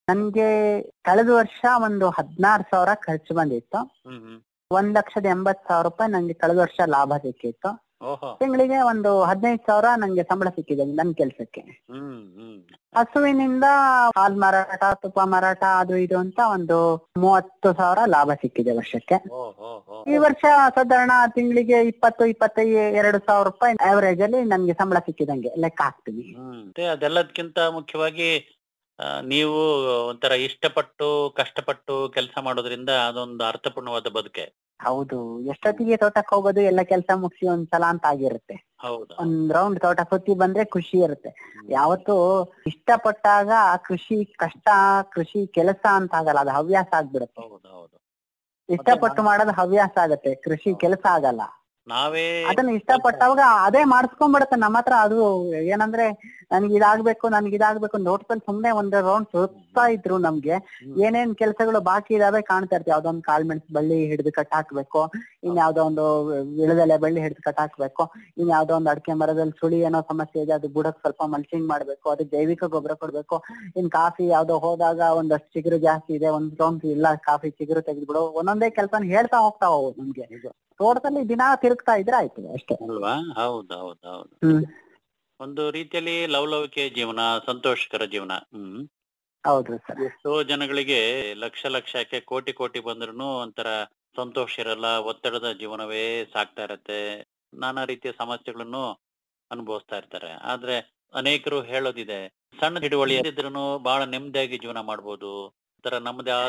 ನನ್ಗೆ ಕಳೆದ ವರ್ಷ ಒಂದು ಹದಿನಾರು ಸಾವಿರ ಖರ್ಚು ಬಂದಿತ್ತು ಹ್ಮ್ ಹ್ಮ್ ಒಂದ್ ಲಕ್ಷದ ಎಂಬತ್ ಸಾವಿರ ರೂಪಾಯಿ ನಂಗೆ ಕಳೆದ ವರ್ಷ ಲಾಭ ಸಿಕ್ಕಿತ್ತು ಓಹೋ ತಿಂಗಳಿಗೆ ಒಂದು ಹದಿನೈದು ಸಾವಿರ ನಂಗೆ ಸಂಬಳ ಸಿಕ್ಕಿದೆ ನನ್ ಕೆಲ್ಸಕ್ಕೆ ಹ್ಮ್ ಹ್ಮ್ ಹಸುವಿನಿಂದ ಹಾಲ್ ಮಾರಾಟ ತುಪ್ಪ ಮಾರಾಟ ಅದು ಇದು ಅಂತ ಒಂದು ಮೂವತ್ತು ಸಾವಿರ ಲಾಭ ಸಿಕ್ಕಿದೆ ವರ್ಷಕ್ಕೆ ಓಹೋ ಹೋ ಈ ವರ್ಷ ಸಾಧಾರಣ ತಿಂಗಳಿಗೆ ಇಪ್ಪತ್ತು ಇಪ್ಪತ್ತೈ ಎರಡು ಸಾವಿರ ರೂಪಾಯಿ ಆವರೇಜ್ ಅಲ್ಲಿ ನನ್ಗೆ ಸಂಬಳ ಸಿಕ್ಕಿದಂಗೆ ಲೆಕ್ಕ ಹಾಕ್ತೀನಿ ಹ್ಮ್ ಮತ್ತೆ ಅದೆಲ್ಲದಕ್ಕಿಂತ ಮುಖ್ಯವಾಗಿ ಆ, ನೀವು ಒಂಥರ ಇಷ್ಟಪಟ್ಟು ಕಷ್ಟಪಟ್ಟು ಕೆಲಸ ಮಾಡೋದ್ರಿಂದ ಅದೊಂದು ಅರ್ಥಪೂರ್ಣವಾದ ಬದುಕೆ ಹೌದು ಎಷ್ಟೊತ್ತಿಗೆ ತೋಟಕ್ಕೆ ಹೋಗೋದು ಎಲ್ಲ ಕೆಲಸ ಮುಗಿಸಿ ಒಂದ್ಸಲ ಅಂತ ಆಗಿರುತ್ತೆ ಹೌದು ಒಂದ್ ರೌಂಡ್ ತೋಟ ಸುತ್ತಿ ಬಂದ್ರೆ ಖುಷಿ ಇರುತ್ತೆ ಯಾವತ್ತು ಇಷ್ಟಪಟ್ಟಾಗ ಆ ಕೃಷಿ ಕಷ್ಟ ಕೃಷಿ ಕೆಲಸ ಅಂತ ಆಗಲ್ಲ ಅದು ಹವ್ಯಾಸ ಆಗ್ಬಿಡುತ್ತೆ ಹೌದು ಹೌದು ಇಷ್ಟಪಟ್ಟು ಮಾಡೋದು ಹವ್ಯಾಸ ಆಗತ್ತೆ ಕೃಷಿ ಕೆಲಸ ಆಗಲ್ಲ ನಾವೇ ಅದನ್ನ ಇಷ್ಟಪಟ್ಟವಾಗ ಅದೇ ಮಾಡಿಸ್ಕೊಂಡ್ಬಿಡುತ್ತೆ ನಮ್ಮ ಹತ್ರ ಅದು ಏನಂದ್ರೆ ನನ್ಗೆ ಇದಾಗ್ಬೇಕು ನನ್ಗೆ ಇದಾಗ್ಬೇಕು ನೋಟ್ದಲ್ಲಿ ಸುಮ್ನೆ ಒಂದು ರೌಂಡ್ ಸುತ್ತಾ ಇದ್ರು ನಮ್ಗೆ ಏನೇನ್ ಕೆಲಸಗಳು ಬಾಕಿ ಇದಾವೆ ಕಾಣ್ತಾ ಇರ್ತೀವಿ ಯಾವ್ದೋ ಒಂದು ಕಾಳು ಮೆಣಸು ಬಳ್ಳಿ ಹಿಡಿದು ಕಟ್ ಹಾಕ್ಬೇಕು ಇನ್ ಯಾವ್ದೋ ಒಂದು ವಿಳದೆಲೆ ಬಳ್ಳಿ ಹಿಡಿದು ಕಟ್ ಹಾಕ್ಬೇಕು ಇನ್ ಯಾವ್ದೋ ಒಂದು ಅಡಿಕೆ ಮರದಲ್ಲಿ ಸುಳಿ ಏನೋ ಸಮಸ್ಯೆ ಇದೆ ಅದು ಬುಡಕ್ ಸ್ವಲ್ಪ ಮಲ್ಚಿಂಗ್ ಮಾಡ್ಬೇಕು ಅದಕ್ಕೆ ಜೈವಿಕ ಗೊಬ್ಬರ ಕೊಡ್ಬೇಕು ಇನ್ ಕಾಫಿ ಯಾವ್ದೋ ಹೋದಾಗ ಒಂದಷ್ಟು ಚಿಗುರು ಜಾಸ್ತಿ ಇದೆ ಒಂದ್ ರೌಂಡ್ ಇಲ್ಲ ಕಾಫಿ ಚಿಗುರು ತೆಗೆದ್ಬಿಡು ಒಂದೊಂದೇ ಕೆಲಸನ ಹೇಳ್ತಾ ಹೋಗ್ತಾ ಹೋಗೋದು ನಮ್ಗೆ ತೋಟದಲ್ಲಿ ದಿನ ತಿರುಗ್ತಾ ಇದ್ರೆ ಆಯ್ತು ಅಷ್ಟೇ ಅಲ್ವಾ ಹೌದು ಹೌದು ಹೌದು ಹ್ಮ್ ಒಂದು ರೀತಿಯಲ್ಲಿ ಲವಲವಿಕೆ ಜೀವನ ಸಂತೋಷಕರ ಜೀವನ ಹ್ಮ್ ಹೌದು ಸರ್ ಎಷ್ಟೋ ಜನಗಳಿಗೆ ಲಕ್ಷ ಲಕ್ಷಕ್ಕೆ ಕೋಟಿ ಕೋಟಿ ಬಂದ್ರು ಒಂಥರ ಸಂತೋಷ ಇರಲ್ಲ ಒತ್ತಡದ ಜೀವನವೇ ಸಾಕ್ತಾ ಇರತ್ತೆ ನಾನಾ ರೀತಿಯ ಸಮಸ್ಯೆಗಳನ್ನು ಅನುಭವಿಸ್ತಾ ಇರ್ತಾರೆ ಆದ್ರೆ ಅನೇಕರು ಹೇಳೋದಿದೆ ಸಣ್ಣ ಹಿಡುವಳಿ ಇದ್ರೂ ಬಹಳ ನೆಮ್ಮದಿಯಾಗಿ ಜೀವನ ಮಾಡ್ಬೋದು ಒಂಥರ ನಮ್ಮದೇ ಆದ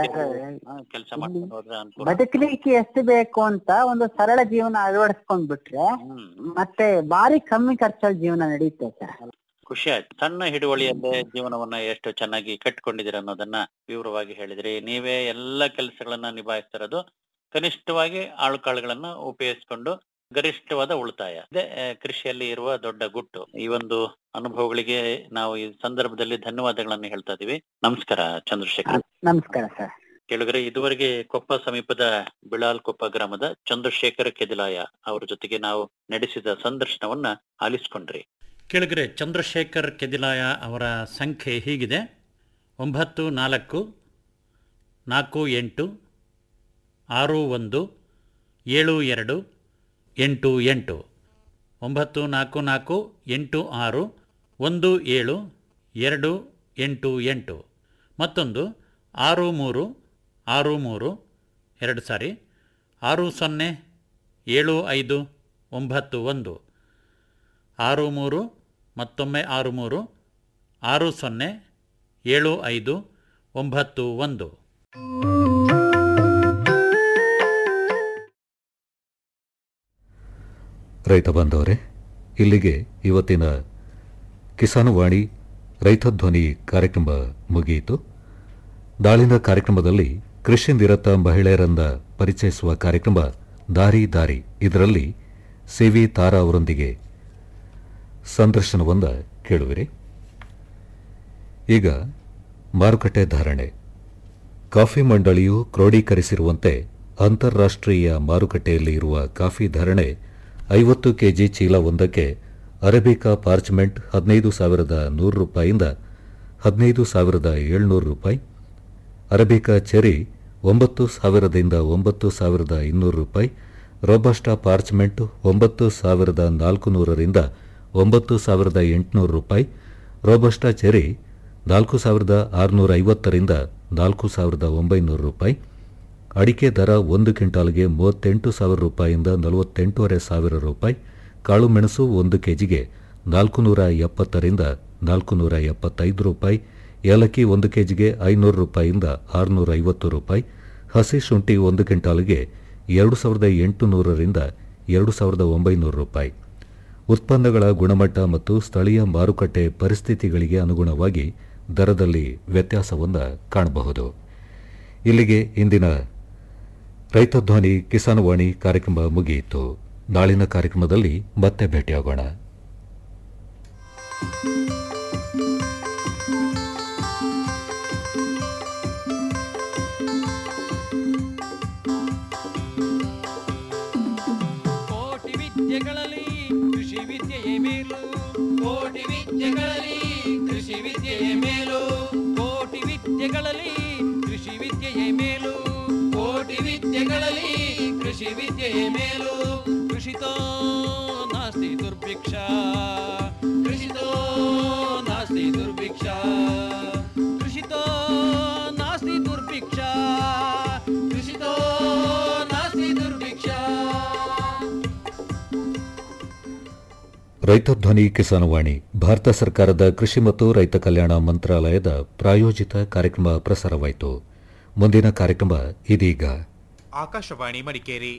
ಕೆಲಸ ಮಾಡ್ಕೊಂಡು ಹೋದ್ರೆ ಅನುಕೂಲ ಬದುಕಲಿಕ್ಕೆ ಎಷ್ಟು ಬೇಕು ಅಂತ ಒಂದು ಸರಳ ಜೀವನ ಅಳವಡಿಸ್ಕೊಂಡ್ ಬಿಟ್ರೆ ಹ್ಮ್ ಮತ್ತೆ ಭಾರಿ ಕಮ್ಮಿ ಖರ್ಚಲ್ಲಿ ಜೀವನ ನಡೆಯುತ್ತೆ ಸರ್ ಖುಷಿ ಆಯ್ತು ಸಣ್ಣ ಹಿಡುವಳಿಯಲ್ಲೇ ಜೀವನವನ್ನ ಎಷ್ಟು ಚೆನ್ನಾಗಿ ಕಟ್ಕೊಂಡಿದ್ದೀರ ಅನ್ನೋದನ್ನ ವಿವರವಾಗಿ ಹೇಳಿದ್ರಿ ನೀವೇ ಎಲ್ಲ ಕೆಲಸಗಳನ್ನ ನಿಭಾಯಿಸ್ತಿರೋದು ಕನಿಷ್ಠವಾಗಿ ಆಳುಕಾಳುಗಳನ್ನ ಉಪಯೋಗಿಸಿಕೊಂಡು ಗರಿಷ್ಠವಾದ ಉಳಿತಾಯ ಇದೇ ಆ, ಕೃಷಿಯಲ್ಲಿ ಇರುವ ದೊಡ್ಡ ಗುಟ್ಟು ಈ ಒಂದು ಅನುಭವಗಳಿಗೆ ನಾವು ಈ ಸಂದರ್ಭದಲ್ಲಿ ಧನ್ಯವಾದಗಳನ್ನ ಹೇಳ್ತಾ ಇದೀವಿ ನಮಸ್ಕಾರ ಚಂದ್ರಶೇಖರ್ ನಮಸ್ಕಾರ ಸರ್ ಕೇಳಿದ್ರೆ ಇದುವರೆಗೆ ಕೊಪ್ಪ ಸಮೀಪದ ಬಿಳಾಲ್ ಕೊಪ್ಪ ಗ್ರಾಮದ ಚಂದ್ರಶೇಖರ ಕೆದಿಲಾಯ ಅವರ ಜೊತೆಗೆ ನಾವು ನಡೆಸಿದ ಸಂದರ್ಶನವನ್ನ ಆಲಿಸ್ಕೊಂಡ್ರಿ ಕೆಳಗರೆ ಚಂದ್ರಶೇಖರ್ ಕೆದಿಲಾಯ ಅವರ ಸಂಖ್ಯೆ ಹೀಗಿದೆ ಒಂಬತ್ತು ನಾಲ್ಕು ನಾಲ್ಕು ಎಂಟು ಆರು ಒಂದು ಏಳು ಎರಡು ಎಂಟು ಎಂಟು ಒಂಬತ್ತು ನಾಲ್ಕು ನಾಲ್ಕು ಎಂಟು ಆರು ಒಂದು ಏಳು ಎರಡು ಎಂಟು ಎಂಟು ಮತ್ತೊಂದು ಆರು ಮೂರು ಆರು ಮೂರು ಎರಡು ಸಾರಿ ಆರು ಸೊನ್ನೆ ಏಳು ಐದು ಒಂಬತ್ತು ಒಂದು ಆರು ಮೂರು ಮತ್ತೊಮ್ಮೆ ಆರು ಮೂರು ಆರು ಸೊನ್ನೆ ಏಳು ಐದು ಒಂಬತ್ತು ಒಂದು ರೈತ ಬಾಂಧವರೇ ಇಲ್ಲಿಗೆ ಇವತ್ತಿನ ಕಿಸಾನವಾಣಿ ರೈತ ಧ್ವನಿ ಕಾರ್ಯಕ್ರಮ ಮುಗಿಯಿತು ನಾಳಿನ ಕಾರ್ಯಕ್ರಮದಲ್ಲಿ ಕೃಷಿ ನಿರತ ಮಹಿಳೆಯರನ್ನ ಪರಿಚಯಿಸುವ ಕಾರ್ಯಕ್ರಮ ದಾರಿ ದಾರಿ ಇದರಲ್ಲಿ ಸಿ ವಿ ತಾರಾ ಅವರೊಂದಿಗೆ ಸಂದರ್ಶನವನ್ನ ಕೇಳುವಿರಿ ಈಗ ಮಾರುಕಟ್ಟೆ ಧಾರಣೆ ಕಾಫಿ ಮಂಡಳಿಯು ಕ್ರೋಢೀಕರಿಸಿರುವಂತೆ ಅಂತಾರಾಷ್ಟ್ರೀಯ ಮಾರುಕಟ್ಟೆಯಲ್ಲಿ ಇರುವ ಕಾಫಿ ಧಾರಣೆ ಐವತ್ತು ಕೆಜಿ ಚೀಲ ಒಂದಕ್ಕೆ ಅರೇಬಿಕಾ ಪಾರ್ಚ್ಮೆಂಟ್ ಹದಿನೈದು ಸಾವಿರದ ನೂರು ರೂಪಾಯಿಯಿಂದ ಹದಿನೈದು ಸಾವಿರದ ಏಳ್ನೂರು ರೂಪಾಯಿ ಅರೇಬಿಕಾ ಚೆರಿ ಒಂಬತ್ತು ಸಾವಿರದಿಂದ ಒಂಬತ್ತು ಸಾವಿರದ ಇನ್ನೂರು ರೂಪಾಯಿ ರೋಬಸ್ಟಾ ಪಾರ್ಚ್ಮೆಂಟ್ ಒಂಬತ್ತು ಸಾವಿರದ ನಾಲ್ಕು ನೂರರಿಂದ ಒಂಬತ್ತು ಸಾವಿರದ ಎಂಟುನೂರು ರೂಪಾಯಿ ರೋಬಸ್ಟಾ ಚೆರಿ ನಾಲ್ಕು ಸಾವಿರದ ಆರುನೂರ ಐವತ್ತರಿಂದ ನಾಲ್ಕು ಸಾವಿರದ ಒಂಬೈನೂರು ರೂಪಾಯಿ ಅಡಿಕೆ ದರ ಒಂದು ಕ್ವಿಂಟಾಲ್ಗೆ ಮೂವತ್ತೆಂಟು ಸಾವಿರ ರೂಪಾಯಿಯಿಂದ ನಲವತ್ತೆಂಟೂವರೆ ಸಾವಿರ ರೂಪಾಯಿ ಕಾಳು ಮೆಣಸು ಒಂದು ಕೆಜಿಗೆ ನಾಲ್ಕು ನೂರ ಎಪ್ಪತ್ತರಿಂದ ನಾಲ್ಕು ನೂರ ಎಪ್ಪತ್ತೈದು ರೂಪಾಯಿ ಏಲಕ್ಕಿ ಒಂದು ಕೆಜಿಗೆ ಐನೂರು ರೂಪಾಯಿಯಿಂದ ಆರುನೂರ ಐವತ್ತು ರೂಪಾಯಿ ಹಸಿ ಶುಂಠಿ ಒಂದು ಕ್ವಿಂಟಾಲ್ಗೆ ಎರಡು ಸಾವಿರದ ಎಂಟುನೂರರಿಂದ ಎರಡು ಸಾವಿರದ ಒಂಬೈನೂರು ರೂಪಾಯಿ ಉತ್ಪನ್ನಗಳ ಗುಣಮಟ್ಟ ಮತ್ತು ಸ್ಥಳೀಯ ಮಾರುಕಟ್ಟೆ ಪರಿಸ್ಥಿತಿಗಳಿಗೆ ಅನುಗುಣವಾಗಿ ದರದಲ್ಲಿ ವ್ಯತ್ಯಾಸವನ್ನು ಕಾಣಬಹುದು ಇಲ್ಲಿಗೆ ಇಂದಿನ ರೈತ ಧ್ವನಿ ಕಿಸಾನವಾಣಿ ಕಾರ್ಯಕ್ರಮ ಮುಗಿಯಿತು ನಾಳಿನ ಕಾರ್ಯಕ್ರಮದಲ್ಲಿ ಮತ್ತೆ ಭೇಟಿಯಾಗೋಣ ಕೋಟಿ ವಿದ್ಯೆಗಳಲ್ಲಿ ಕೃಷಿ ವಿದ್ಯೆಯೇ ಮೇಲು ಕೋಟಿ ವಿದ್ಯೆಗಳಲ್ಲಿ ಕೃಷಿ ವಿದ್ಯೆಯೇ ಮೇಲು ಕೋಟಿ ವಿದ್ಯೆ ವಿದ್ಯೆಗಳಲ್ಲಿ ಕೃಷಿ ವಿದ್ಯೆಯೇ ಮೇಲು ಕೃಷಿತೋ ನಾಸ್ತಿ ದುರ್ಭಿಕ್ಷ ಕೃಷಿತೋ ನಾಸ್ತಿ ದುರ್ಭಿಕ್ಷ ಕೃಷಿತೋ ನಾಸ್ತಿ ದುರ್ಭಿಕ್ಷ ಕೃಷಿತೋ ನಾಸ್ತಿ ದುರ್ಭಿಕ್ಷ ರೈತ ಧ್ವನಿ ಕಿಸಾನವಾಣಿ ಭಾರತ ಸರ್ಕಾರದ ಕೃಷಿ ಮತ್ತು ರೈತ ಕಲ್ಯಾಣ ಮಂತ್ರಾಲಯದ ಪ್ರಾಯೋಜಿತ ಕಾರ್ಯಕ್ರಮ ಪ್ರಸಾರವಾಯಿತು ಮುಂದಿನ ಕಾರ್ಯಕ್ರಮ ಇದೀಗ ಆಕಾಶವಾಣಿ ಮಡಿಕೇರಿ